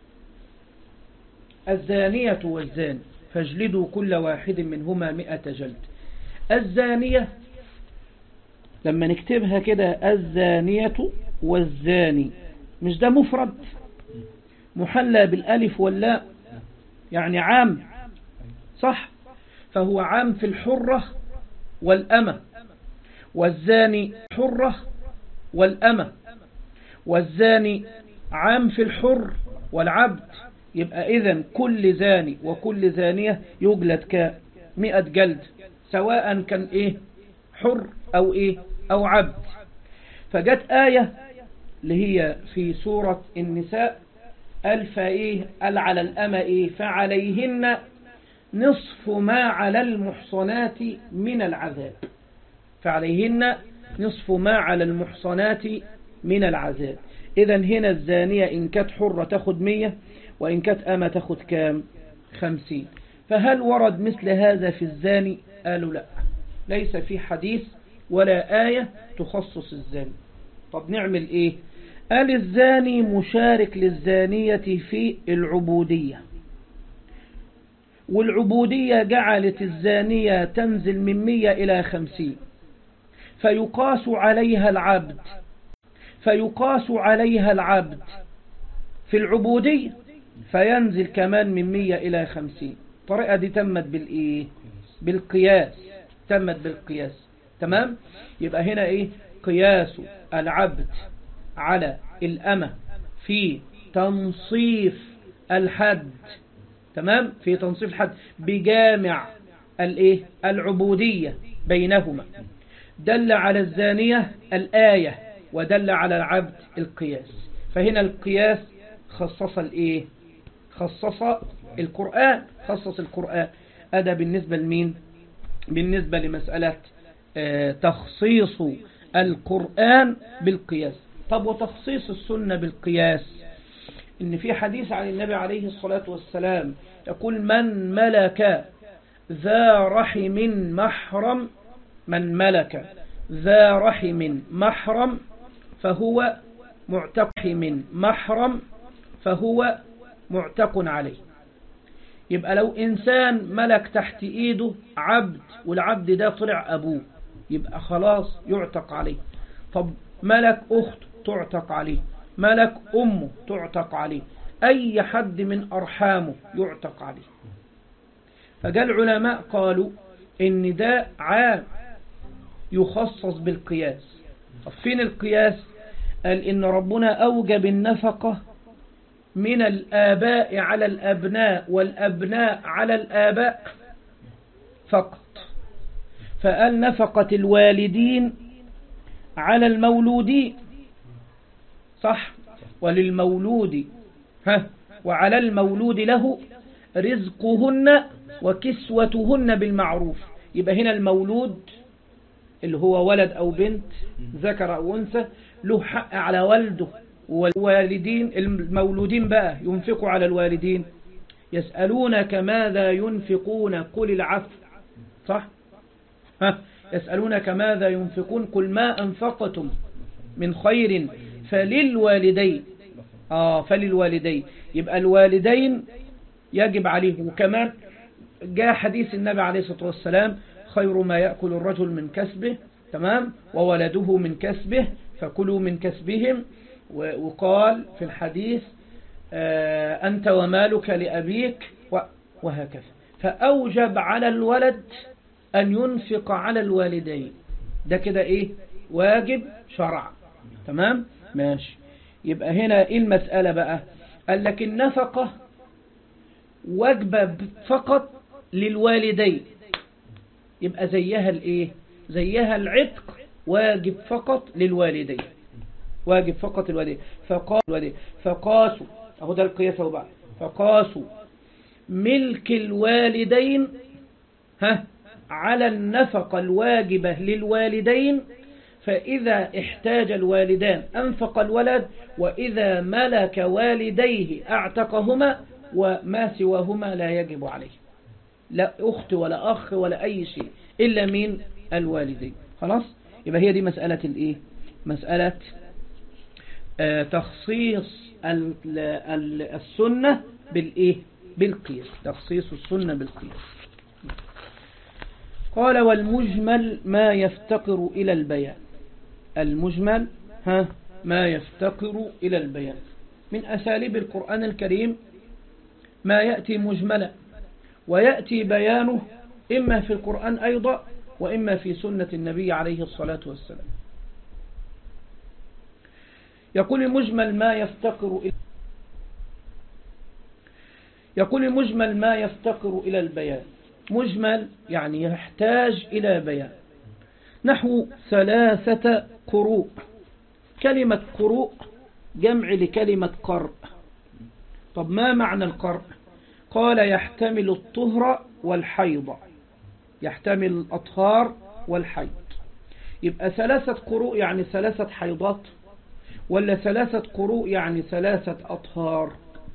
S1: الزانية والزاني فاجلدوا كل واحد منهما مئة جلد الزانية لما نكتبها كده الزانية والزاني مش ده مفرد محلى بالالف واللاء يعني عام صح فهو عام في الحرة والأمة والزاني حرة والأمة والزاني عام في الحر والعبد يبقى إذن كل زاني وكل زانية يجلد كمئة جلد سواء كان إيه حر أو إيه أو عبد فجت آية اللي هي في سورة النساء ألف إيه قال على الأمة إيه فعليهن نصف ما على المحصنات من العذاب فعليهن نصف ما على المحصنات من العذاب إذا هنا الزانية إن كانت حرة تاخد مية وإن كانت أما تاخد كام خمسين فهل ورد مثل هذا في الزاني قالوا لا ليس في حديث ولا آية تخصص الزاني طب نعمل إيه قال الزاني مشارك للزانية في العبودية والعبودية جعلت الزانية تنزل من مية إلى خمسين فيقاس عليها العبد فيقاس عليها العبد في العبودية فينزل كمان من مية إلى خمسين الطريقة دي تمت بالإيه بالقياس تمت بالقياس تمام يبقى هنا إيه قياس العبد على الأمة في تنصيف الحد تمام في تنصيف الحد بجامع الايه العبودية بينهما دل على الزانية الآية ودل على العبد القياس فهنا القياس خصص الايه خصص القرآن خصص القرآن هذا بالنسبة لمين بالنسبة لمسألة اه تخصيص القرآن بالقياس طب وتخصيص السنة بالقياس إن في حديث عن النبي عليه الصلاة والسلام يقول من ملك ذا رحم محرم من ملك ذا رحم محرم فهو معتق من محرم فهو معتق عليه يبقى لو إنسان ملك تحت إيده عبد والعبد ده طلع أبوه يبقى خلاص يعتق عليه طب ملك أخت تعتق عليه ملك أمه تعتق عليه أي حد من أرحامه يعتق عليه فجاء العلماء قالوا إن ده عام يخصص بالقياس طب فين القياس قال إن ربنا أوجب النفقة من الآباء على الأبناء والأبناء على الآباء فقط فقال نفقة الوالدين على المولودين صح وللمولود ها وعلى المولود له رزقهن وكسوتهن بالمعروف يبقى هنا المولود اللي هو ولد أو بنت ذكر أو أنثى له حق على والده والوالدين المولودين بقى ينفقوا على الوالدين يسألونك ماذا ينفقون قل العفو صح ها يسألونك ماذا ينفقون قل ما أنفقتم من خير فللوالدين آه فللوالدين يبقى الوالدين يجب عليه وكمان جاء حديث النبي عليه الصلاة والسلام خير ما يأكل الرجل من كسبه تمام وولده من كسبه فكلوا من كسبهم وقال في الحديث آه، أنت ومالك لأبيك وهكذا فأوجب على الولد أن ينفق على الوالدين ده كده إيه واجب شرع تمام ماشي يبقى هنا إيه المسألة بقى قال لك النفقة واجبة فقط للوالدين يبقى زيها الايه زيها العتق واجب فقط للوالدين واجب فقط الوالدين فقاسوا فقاسوا اهو ده القياس اهو بقى فقاسوا ملك الوالدين ها على النفقة الواجبة للوالدين فإذا احتاج الوالدان أنفق الولد وإذا ملك والديه أعتقهما وما سواهما لا يجب عليه لا أخت ولا أخ ولا أي شيء إلا من الوالدين خلاص يبقى هي دي مسألة الإيه مسألة آه تخصيص السنة بالإيه بالقياس تخصيص السنة بالقياس قال والمجمل ما يفتقر إلى البيان المجمل ها ما يفتقر إلى البيان من أساليب القرآن الكريم ما يأتي مجملا ويأتي بيانه إما في القرآن أيضا وإما في سنة النبي عليه الصلاة والسلام يقول المجمل ما يفتقر إلى يقول المجمل ما يفتقر إلى البيان مجمل يعني يحتاج إلى بيان نحو ثلاثة قروء كلمة قروء جمع لكلمة قرء طب ما معنى القرء قال يحتمل الطهر والحيض يحتمل الأطهار والحيض يبقى ثلاثة قروء يعني ثلاثة حيضات ولا ثلاثة قروء يعني ثلاثة أطهار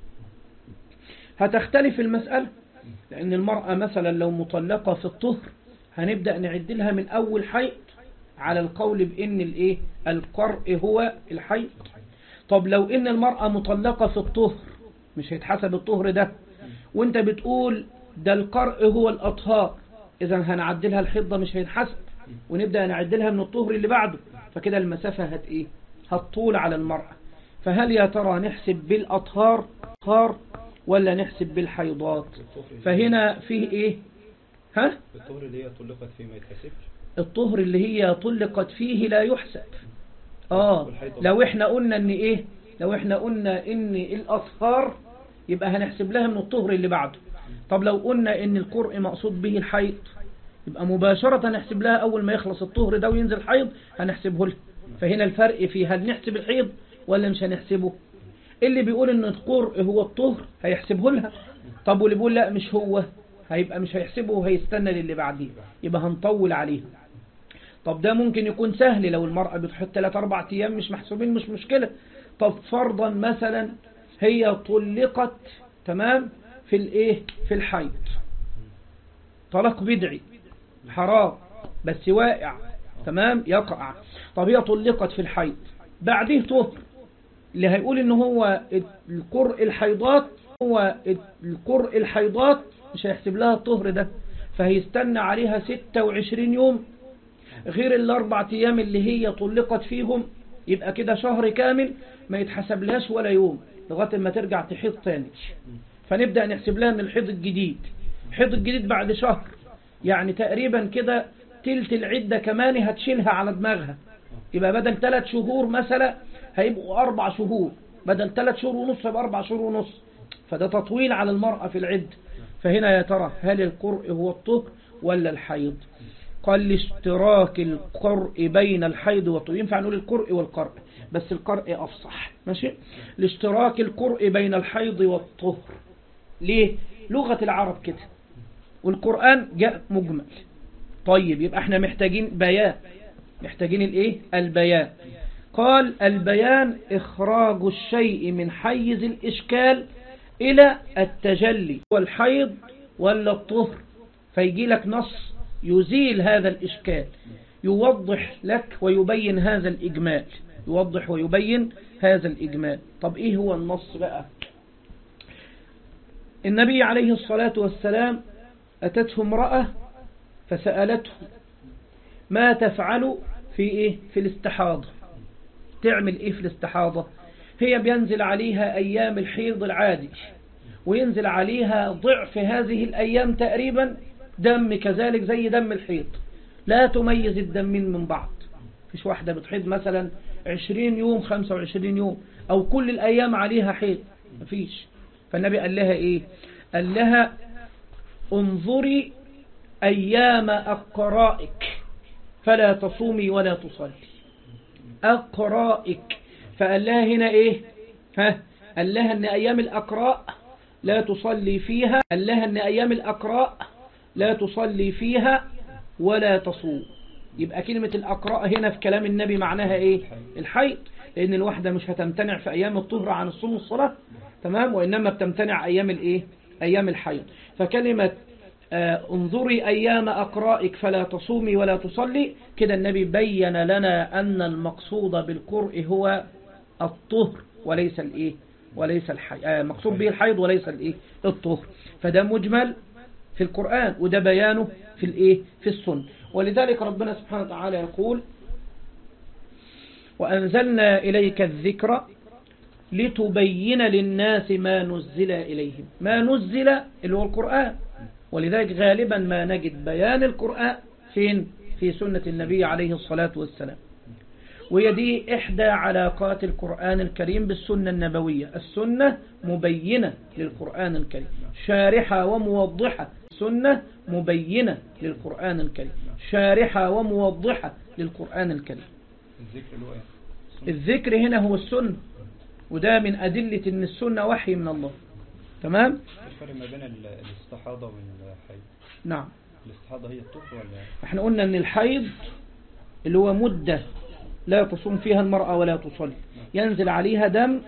S1: هتختلف المسألة لأن المرأة مثلا لو مطلقة في الطهر هنبدأ نعد لها من أول حيض على القول بأن الإيه القرء هو الحيض طب لو إن المرأة مطلقة في الطهر مش هيتحسب الطهر ده وانت بتقول ده القرء هو الأطهار إذا هنعدلها الحضة مش هينحسب ونبدأ نعدلها من الطهر اللي بعده فكده المسافة هت إيه هتطول على المرأة فهل يا ترى نحسب بالأطهار أطهار ولا نحسب بالحيضات فهنا فيه إيه ها
S2: الطهر اللي هي طلقت فيه ما يتحسبش
S1: الطهر اللي هي طلقت فيه لا يحسب آه لو احنا قلنا ان ايه لو احنا قلنا ان الأطهار يبقى هنحسب لها من الطهر اللي بعده طب لو قلنا ان القرء مقصود به الحيض يبقى مباشرة نحسب لها اول ما يخلص الطهر ده وينزل حيض هنحسبه لها فهنا الفرق في هل نحسب الحيض ولا مش هنحسبه اللي بيقول ان القرء هو الطهر هيحسبه لها طب واللي بيقول لا مش هو هيبقى مش هيحسبه وهيستنى للي بعديه يبقى هنطول عليه طب ده ممكن يكون سهل لو المرأة بتحط 3 4 ايام مش محسوبين مش مشكلة طب فرضا مثلا هي طلقت تمام في الايه في الحيض طلاق بدعي حرام بس واقع تمام يقع طب هي طلقت في الحيض بعديه طهر اللي هيقول ان هو القرء الحيضات هو القرء الحيضات مش هيحسب لها الطهر ده فهيستنى عليها 26 يوم غير الاربع ايام اللي هي طلقت فيهم يبقى كده شهر كامل ما يتحسب لهاش ولا يوم لغاية ما ترجع تحيض تاني فنبدأ نحسب لها من الحيض الجديد الحيض الجديد بعد شهر يعني تقريبا كده تلت العدة كمان هتشيلها على دماغها يبقى بدل ثلاث شهور مثلا هيبقوا أربع شهور بدل ثلاث شهور ونص هيبقى أربع شهور ونص فده تطويل على المرأة في العد فهنا يا ترى هل القرء هو الطهر ولا الحيض قال لاشتراك القرء بين الحيض والطهر ينفع نقول القرء والقرء بس القرء أفصح ماشي لاشتراك القرء بين الحيض والطهر ليه لغة العرب كده والقرآن جاء مجمل طيب يبقى احنا محتاجين بيان محتاجين الايه البيان قال البيان اخراج الشيء من حيز الاشكال الى التجلي والحيض ولا الطهر فيجي لك نص يزيل هذا الاشكال يوضح لك ويبين هذا الاجمال يوضح ويبين هذا الإجمال طب إيه هو النص بقى النبي عليه الصلاة والسلام أتته امرأة فسألته ما تفعل في إيه في الاستحاضة تعمل إيه في الاستحاضة هي بينزل عليها أيام الحيض العادي وينزل عليها ضعف هذه الأيام تقريبا دم كذلك زي دم الحيض لا تميز الدمين من بعض فيش واحدة بتحيض مثلا 20 يوم 25 يوم أو كل الأيام عليها حيض مفيش فالنبي قال لها إيه قال لها انظري أيام أقرائك فلا تصومي ولا تصلي أقرائك فقال لها هنا إيه ها قال لها أن أيام الأقراء لا تصلي فيها قال لها أن أيام الأقراء لا تصلي فيها ولا تصوم يبقى كلمة الأقراء هنا في كلام النبي معناها إيه الحيض لأن الواحدة مش هتمتنع في أيام الطهر عن الصوم والصلاة تمام وإنما بتمتنع أيام الإيه أيام الحيض فكلمة آه انظري أيام أقرائك فلا تصومي ولا تصلي كده النبي بين لنا أن المقصود بالقرء هو الطهر وليس الإيه وليس الحيض آه مقصود به الحيض وليس الإيه الطهر فده مجمل في القرآن وده بيانه في الإيه في السنة ولذلك ربنا سبحانه وتعالى يقول وأنزلنا إليك الذكر لتبين للناس ما نزل إليهم ما نزل اللي هو القرآن ولذلك غالبا ما نجد بيان القرآن فين في سنة النبي عليه الصلاة والسلام وهي دي إحدى علاقات القرآن الكريم بالسنة النبوية السنة مبينة للقرآن الكريم شارحة وموضحة سنة مبينة للقرآن الكريم شارحة وموضحة للقرآن الكريم
S2: الذكر اللي هو ايه
S1: الذكر هنا هو السنة وده من أدلة أن السنة وحي من الله تمام
S2: الفرق ما بين ال- الاستحاضة والحيض
S1: نعم
S2: الاستحاضة هي الطهر ولا
S1: احنا قلنا أن الحيض اللي هو مدة لا تصوم فيها المرأة ولا تصلي ينزل عليها دم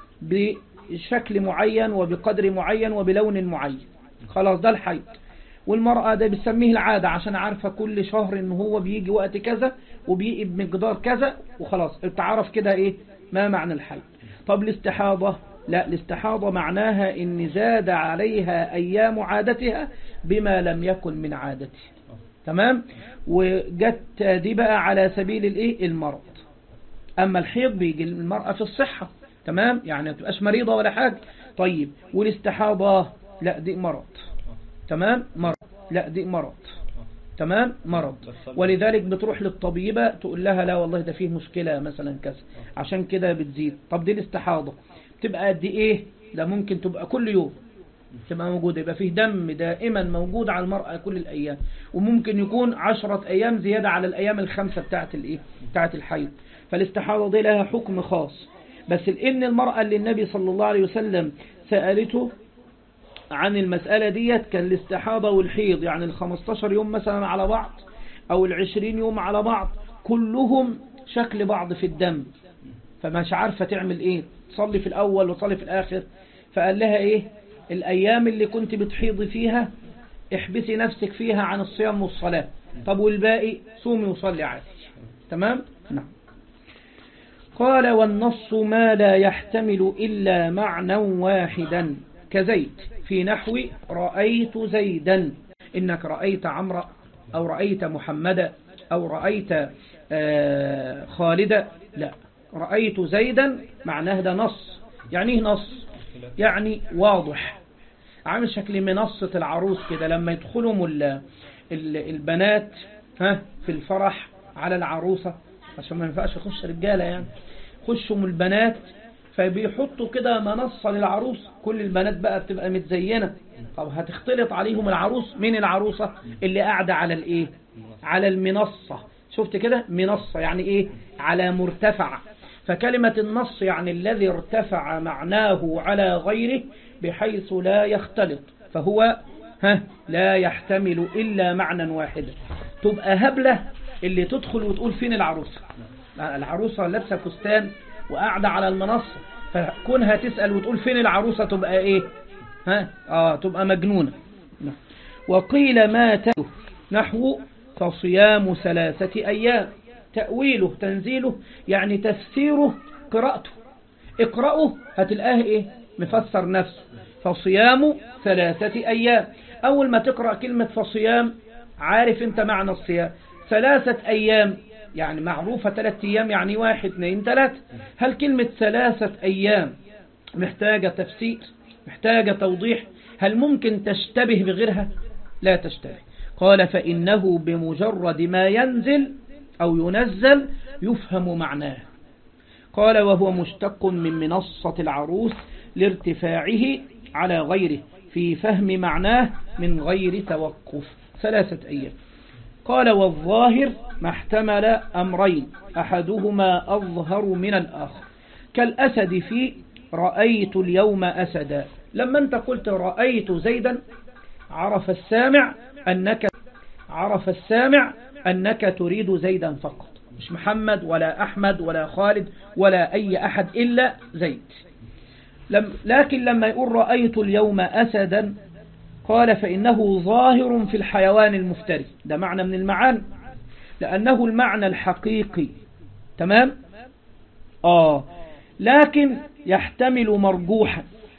S1: بشكل معين وبقدر معين وبلون معين خلاص ده الحيض والمرأة ده بتسميه العادة عشان عارفة كل شهر ان هو بيجي وقت كذا وبيجي بمقدار كذا وخلاص بتعرف كده ايه ما معنى الحيض طب الاستحاضة لا الاستحاضة معناها ان زاد عليها ايام عادتها بما لم يكن من عادته تمام وجت دي بقى على سبيل الايه المرض اما الحيض بيجي المرأة في الصحة تمام يعني ما تبقاش مريضة ولا حاجة طيب والاستحاضة لا دي مرض تمام مرض لا دي مرض تمام مرض ولذلك بتروح للطبيبة تقول لها لا والله ده فيه مشكلة مثلا كذا عشان كده بتزيد طب دي الاستحاضة تبقى قد ايه ده ممكن تبقى كل يوم تبقى موجودة يبقى فيه دم دائما موجود على المرأة كل الأيام وممكن يكون عشرة أيام زيادة على الأيام الخمسة بتاعت الإيه بتاعت الحيض فالاستحاضة دي لها حكم خاص بس لأن المرأة اللي النبي صلى الله عليه وسلم سألته عن المسألة ديت كان الاستحاضة والحيض يعني الخمستاشر يوم مثلا على بعض أو العشرين يوم على بعض كلهم شكل بعض في الدم فمش عارفة تعمل ايه تصلي في الأول وتصلي في الآخر فقال لها ايه الأيام اللي كنت بتحيضي فيها احبسي نفسك فيها عن الصيام والصلاة طب والباقي صومي وصلي عادي تمام نعم قال والنص ما لا يحتمل إلا معنى واحدا كزيد في نحو رأيت زيدا إنك رأيت عمرو أو رأيت محمدا أو رأيت آه خالدا لا رأيت زيدا معناه ده نص يعني ايه نص يعني واضح عامل شكل منصة العروس كده لما يدخلهم ال ال البنات ها في الفرح على العروسة عشان ما ينفعش يخش رجالة يعني خشهم البنات فبيحطوا كده منصة للعروس كل البنات بقى بتبقى متزينة طب هتختلط عليهم العروس مين العروسة اللي قاعدة على الايه على المنصة شفت كده منصة يعني ايه على مرتفع فكلمة النص يعني الذي ارتفع معناه على غيره بحيث لا يختلط فهو ها لا يحتمل إلا معنى واحدا تبقى هبلة اللي تدخل وتقول فين العروسة العروسة لابسة فستان وقاعدة على المنصة فكونها تسأل وتقول فين العروسة تبقى ايه ها اه تبقى مجنونة وقيل ما تله نحو فصيام ثلاثة أيام تأويله تنزيله يعني تفسيره قراءته اقرأه هتلقاه ايه مفسر نفسه فصيام ثلاثة أيام أول ما تقرأ كلمة فصيام عارف انت معنى الصيام ثلاثة أيام يعني معروفة ثلاثة أيام يعني واحد اثنين ثلاثة هل كلمة ثلاثة أيام محتاجة تفسير محتاجة توضيح هل ممكن تشتبه بغيرها لا تشتبه قال فإنه بمجرد ما ينزل أو ينزل يفهم معناه قال وهو مشتق من منصة العروس لارتفاعه على غيره في فهم معناه من غير توقف ثلاثة أيام قال والظاهر ما احتمل أمرين أحدهما أظهر من الآخر كالأسد في رأيت اليوم أسدا لما أنت قلت رأيت زيدا عرف السامع أنك عرف السامع أنك تريد زيدا فقط مش محمد ولا أحمد ولا خالد ولا أي أحد إلا زيد لم لكن لما يقول رأيت اليوم أسدا قال فإنه ظاهر في الحيوان المفتري ده معنى من المعاني لأنه المعنى الحقيقي تمام آه لكن يحتمل مرجوحا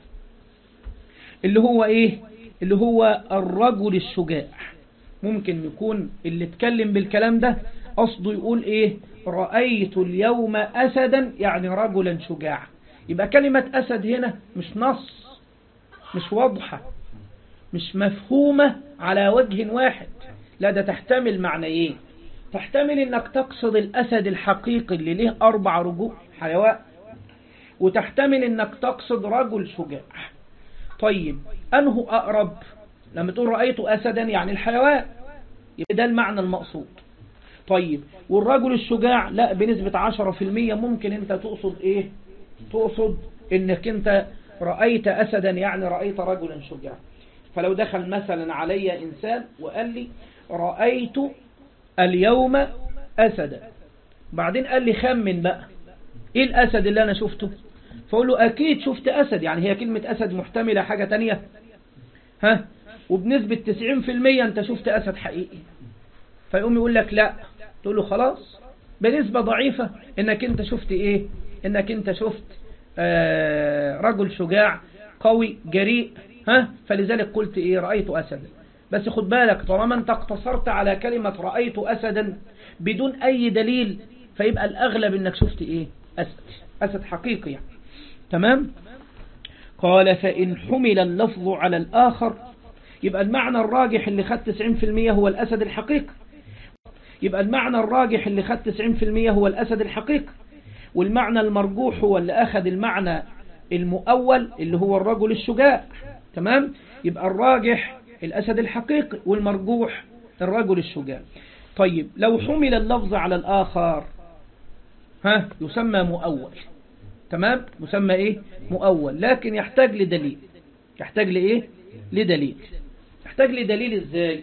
S1: اللي هو إيه اللي هو الرجل الشجاع ممكن يكون اللي اتكلم بالكلام ده قصده يقول إيه رأيت اليوم أسدا يعني رجلا شجاعا يبقى كلمة أسد هنا مش نص مش واضحة مش مفهومة على وجه واحد لا ده تحتمل معنيين إيه؟ تحتمل انك تقصد الأسد الحقيقي اللي له أربع رجوع حيوان وتحتمل انك تقصد رجل شجاع طيب أنه أقرب لما تقول رأيت أسدا يعني الحيوان يبقى ده المعنى المقصود طيب والرجل الشجاع لا بنسبة عشرة في المية ممكن انت تقصد ايه تقصد انك انت رأيت أسدا يعني رأيت رجلا شجاعا فلو دخل مثلا علي إنسان وقال لي رأيت اليوم أسدا بعدين قال لي خمن بقى إيه الأسد اللي أنا شفته فأقول له أكيد شفت أسد يعني هي كلمة أسد محتملة حاجة تانية ها وبنسبة 90% أنت شفت أسد حقيقي فيقوم يقول لك لا تقول له خلاص بنسبة ضعيفة انك انت شفت ايه انك انت شفت آه رجل شجاع قوي جريء ها فلذلك قلت ايه رأيت أسدا بس خد بالك طالما انت اقتصرت على كلمة رأيت أسدا بدون اي دليل فيبقى الاغلب انك شفت ايه أسد أسد حقيقي يعني. تمام قال فإن حمل اللفظ على الآخر يبقى المعنى الراجح اللي خد 90% هو الأسد الحقيقي يبقى المعنى الراجح اللي خد 90% هو الأسد الحقيقي والمعنى المرجوح هو اللي أخذ المعنى المؤول اللي هو الرجل الشجاع تمام يبقى الراجح الأسد الحقيقي والمرجوح الرجل الشجاع طيب لو حمل اللفظ على الآخر ها يسمى مؤول تمام مسمى ايه مؤول لكن يحتاج لدليل يحتاج لايه لدليل يحتاج لدليل ازاي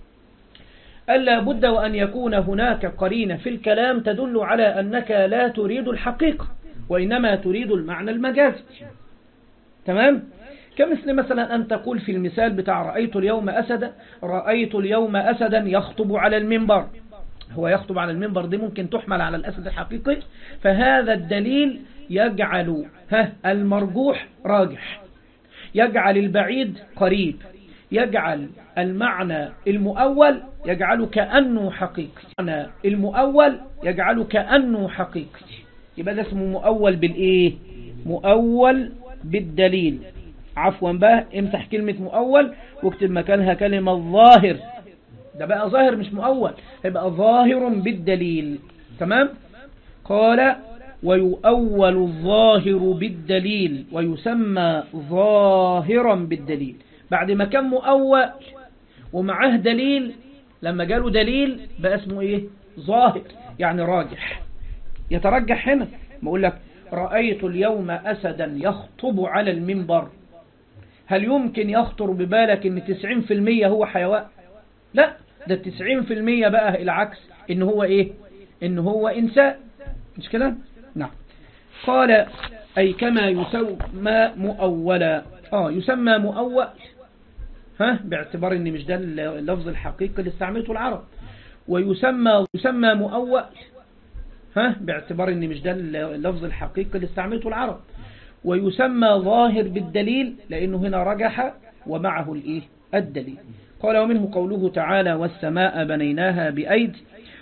S1: ألا بد وأن يكون هناك قرينة في الكلام تدل على أنك لا تريد الحقيقة وإنما تريد المعنى المجازي تمام كمثل مثلا أن تقول في المثال بتاع رأيت اليوم أسدا رأيت اليوم أسدا يخطب على المنبر هو يخطب على المنبر دي ممكن تحمل على الأسد الحقيقي فهذا الدليل يجعل ها المرجوح راجح يجعل البعيد قريب يجعل المعنى المؤول يجعله كأنه حقيقي المعنى المؤول يجعله كأنه حقيقي يبقى ده اسمه مؤول بالإيه مؤول بالدليل عفوا بقى امسح كلمة مؤول واكتب مكانها كلمة ظاهر ده بقى ظاهر مش مؤول يبقى ظاهر بالدليل تمام قال ويؤول الظاهر بالدليل ويسمى ظاهرا بالدليل بعد ما كان مؤول ومعاه دليل لما جاله دليل بقى اسمه ايه ظاهر يعني راجح يترجح هنا ما اقول لك رأيت اليوم أسدا يخطب على المنبر هل يمكن يخطر ببالك ان 90% هو حيوان لا ده 90% بقى العكس ان هو ايه ان هو انسان مش كده نعم قال اي كما يسمى مؤولا اه يسمى مؤول ها باعتبار ان مش ده اللفظ الحقيقي اللي استعملته العرب ويسمى يسمى مؤول ها باعتبار ان مش ده اللفظ الحقيقي اللي استعملته العرب ويسمى ظاهر بالدليل لانه هنا رجح ومعه الايه الدليل قال ومنه قوله تعالى والسماء بنيناها بأيد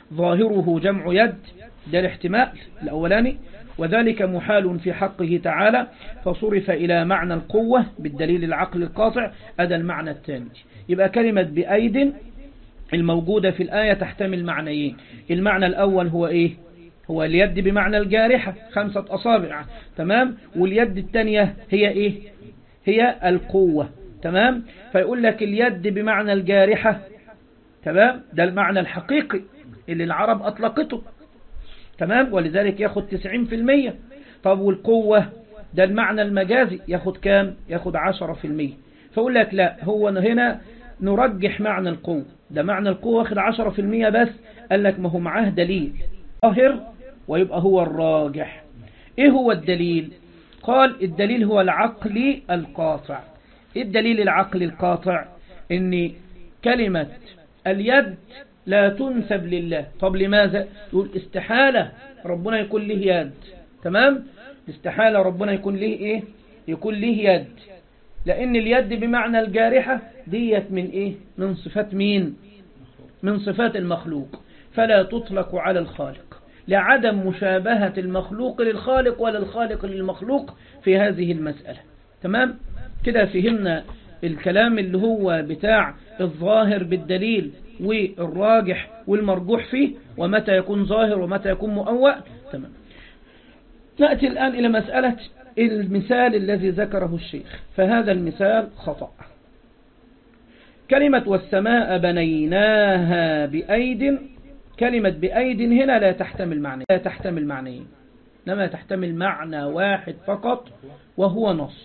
S1: ظاهره جمع يد ده الاحتمال الأولاني وذلك محال في حقه تعالى فصرف إلى معنى القوة بالدليل العقل القاطع هذا المعنى الثاني يبقى كلمة بأيد الموجودة في الآية تحتمل معنيين المعنى الأول هو إيه هو اليد بمعنى الجارحة خمسة أصابع تمام واليد الثانية هي إيه هي القوة تمام فيقول لك اليد بمعنى الجارحة تمام ده المعنى الحقيقي اللي العرب أطلقته تمام ولذلك ياخد 90% طب والقوة ده المعنى المجازي ياخد كام ياخد 10% فأقول لك لا هو هنا نرجح معنى القوة ده معنى القوة واخد 10% بس قال لك ما هو معاه دليل ظاهر ويبقى هو الراجح ايه هو الدليل قال الدليل هو العقل القاطع ايه الدليل العقل القاطع ان كلمة اليد لا تنسب لله طب لماذا يقول استحالة ربنا يكون له يد تمام استحالة ربنا يكون له ايه يكون له يد لان اليد بمعنى الجارحة ديت من ايه من صفات مين من صفات المخلوق فلا تطلق على الخالق لعدم مشابهة المخلوق للخالق ولا الخالق للمخلوق في هذه المسألة تمام كده فهمنا الكلام اللي هو بتاع الظاهر بالدليل والراجح والمرجوح فيه ومتى يكون ظاهر ومتى يكون مؤوى تمام نأتي الآن إلى مسألة المثال الذي ذكره الشيخ فهذا المثال خطأ كلمة والسماء بنيناها بأيد كلمة بأيد هنا لا تحتمل معنى لا تحتمل معنيين إنما تحتمل معنى واحد فقط وهو نص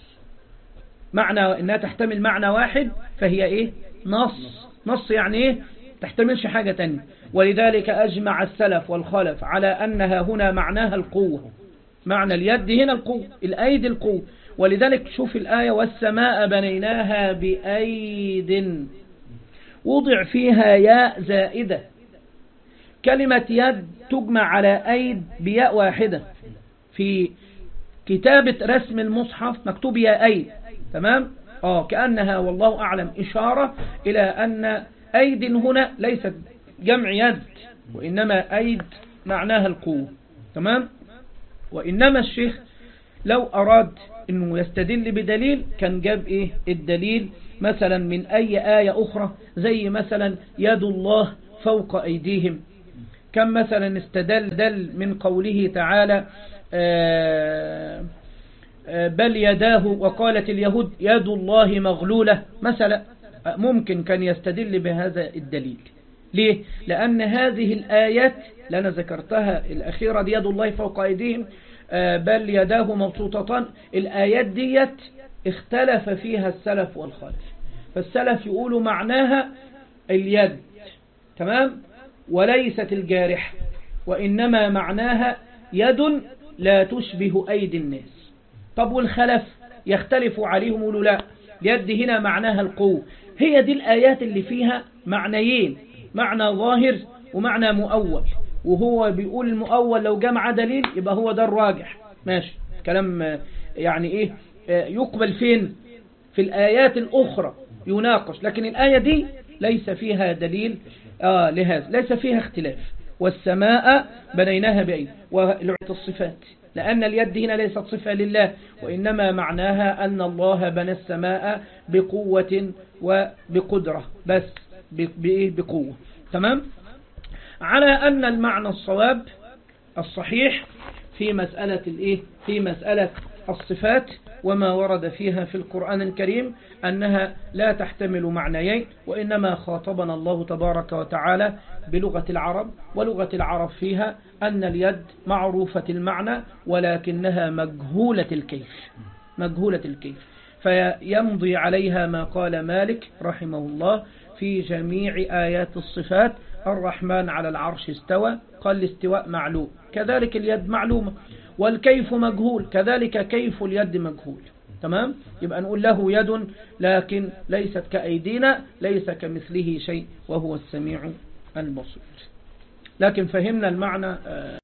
S1: معنى إنها تحتمل معنى واحد فهي إيه نص نص يعني إيه تحتملش حاجة تانية ولذلك أجمع السلف والخلف على أنها هنا معناها القوة معنى اليد هنا القوة الأيد القوة ولذلك شوف الآية والسماء بنيناها بأيد وضع فيها ياء زائدة كلمة يد تجمع على أيد بياء واحدة في كتابة رسم المصحف مكتوب يا أيد تمام آه كأنها والله أعلم إشارة إلى أن أيد هنا ليست جمع يد وإنما أيد معناها القوة تمام وإنما الشيخ لو أراد أنه يستدل بدليل كان جاب إيه الدليل مثلا من أي آية أخرى زي مثلا يد الله فوق أيديهم كم مثلا استدل دل من قوله تعالى آآ آآ بل يداه وقالت اليهود يد الله مغلولة مثلا ممكن كان يستدل بهذا الدليل ليه؟ لأن هذه الآيات لأنا ذكرتها الأخيرة دي يد الله فوق أيديهم بل يداه مبسوطتان الآيات ديت اختلف فيها السلف والخلف فالسلف يقولوا معناها اليد تمام وليست الجارحة وإنما معناها يد لا تشبه أيدي الناس طب والخلف يختلف عليهم يقولوا لا اليد هنا معناها القوة هي دي الآيات اللي فيها معنيين معنى ظاهر ومعنى مؤول وهو بيقول المؤول لو جمع دليل يبقى هو ده الراجح ماشي كلام يعني ايه يقبل فين في الآيات الأخرى يناقش لكن الآية دي ليس فيها دليل آه لهذا ليس فيها اختلاف والسماء بنيناها بأيد ولعة الصفات لأن اليد هنا ليست صفة لله وإنما معناها أن الله بنى السماء بقوة وبقدرة بس بقوة تمام على أن المعنى الصواب الصحيح في مسألة الإيه في مسألة الصفات وما ورد فيها في القرآن الكريم أنها لا تحتمل معنيين وإنما خاطبنا الله تبارك وتعالى بلغة العرب ولغة العرب فيها أن اليد معروفة المعنى ولكنها مجهولة الكيف مجهولة الكيف فيمضي عليها ما قال مالك رحمه الله في جميع آيات الصفات الرحمن على العرش استوى قال الاستواء معلوم كذلك اليد معلومة والكيف مجهول كذلك كيف اليد مجهول تمام يبقى نقول له يد لكن ليست كأيدينا ليس كمثله شيء وهو السميع البصير لكن فهمنا المعنى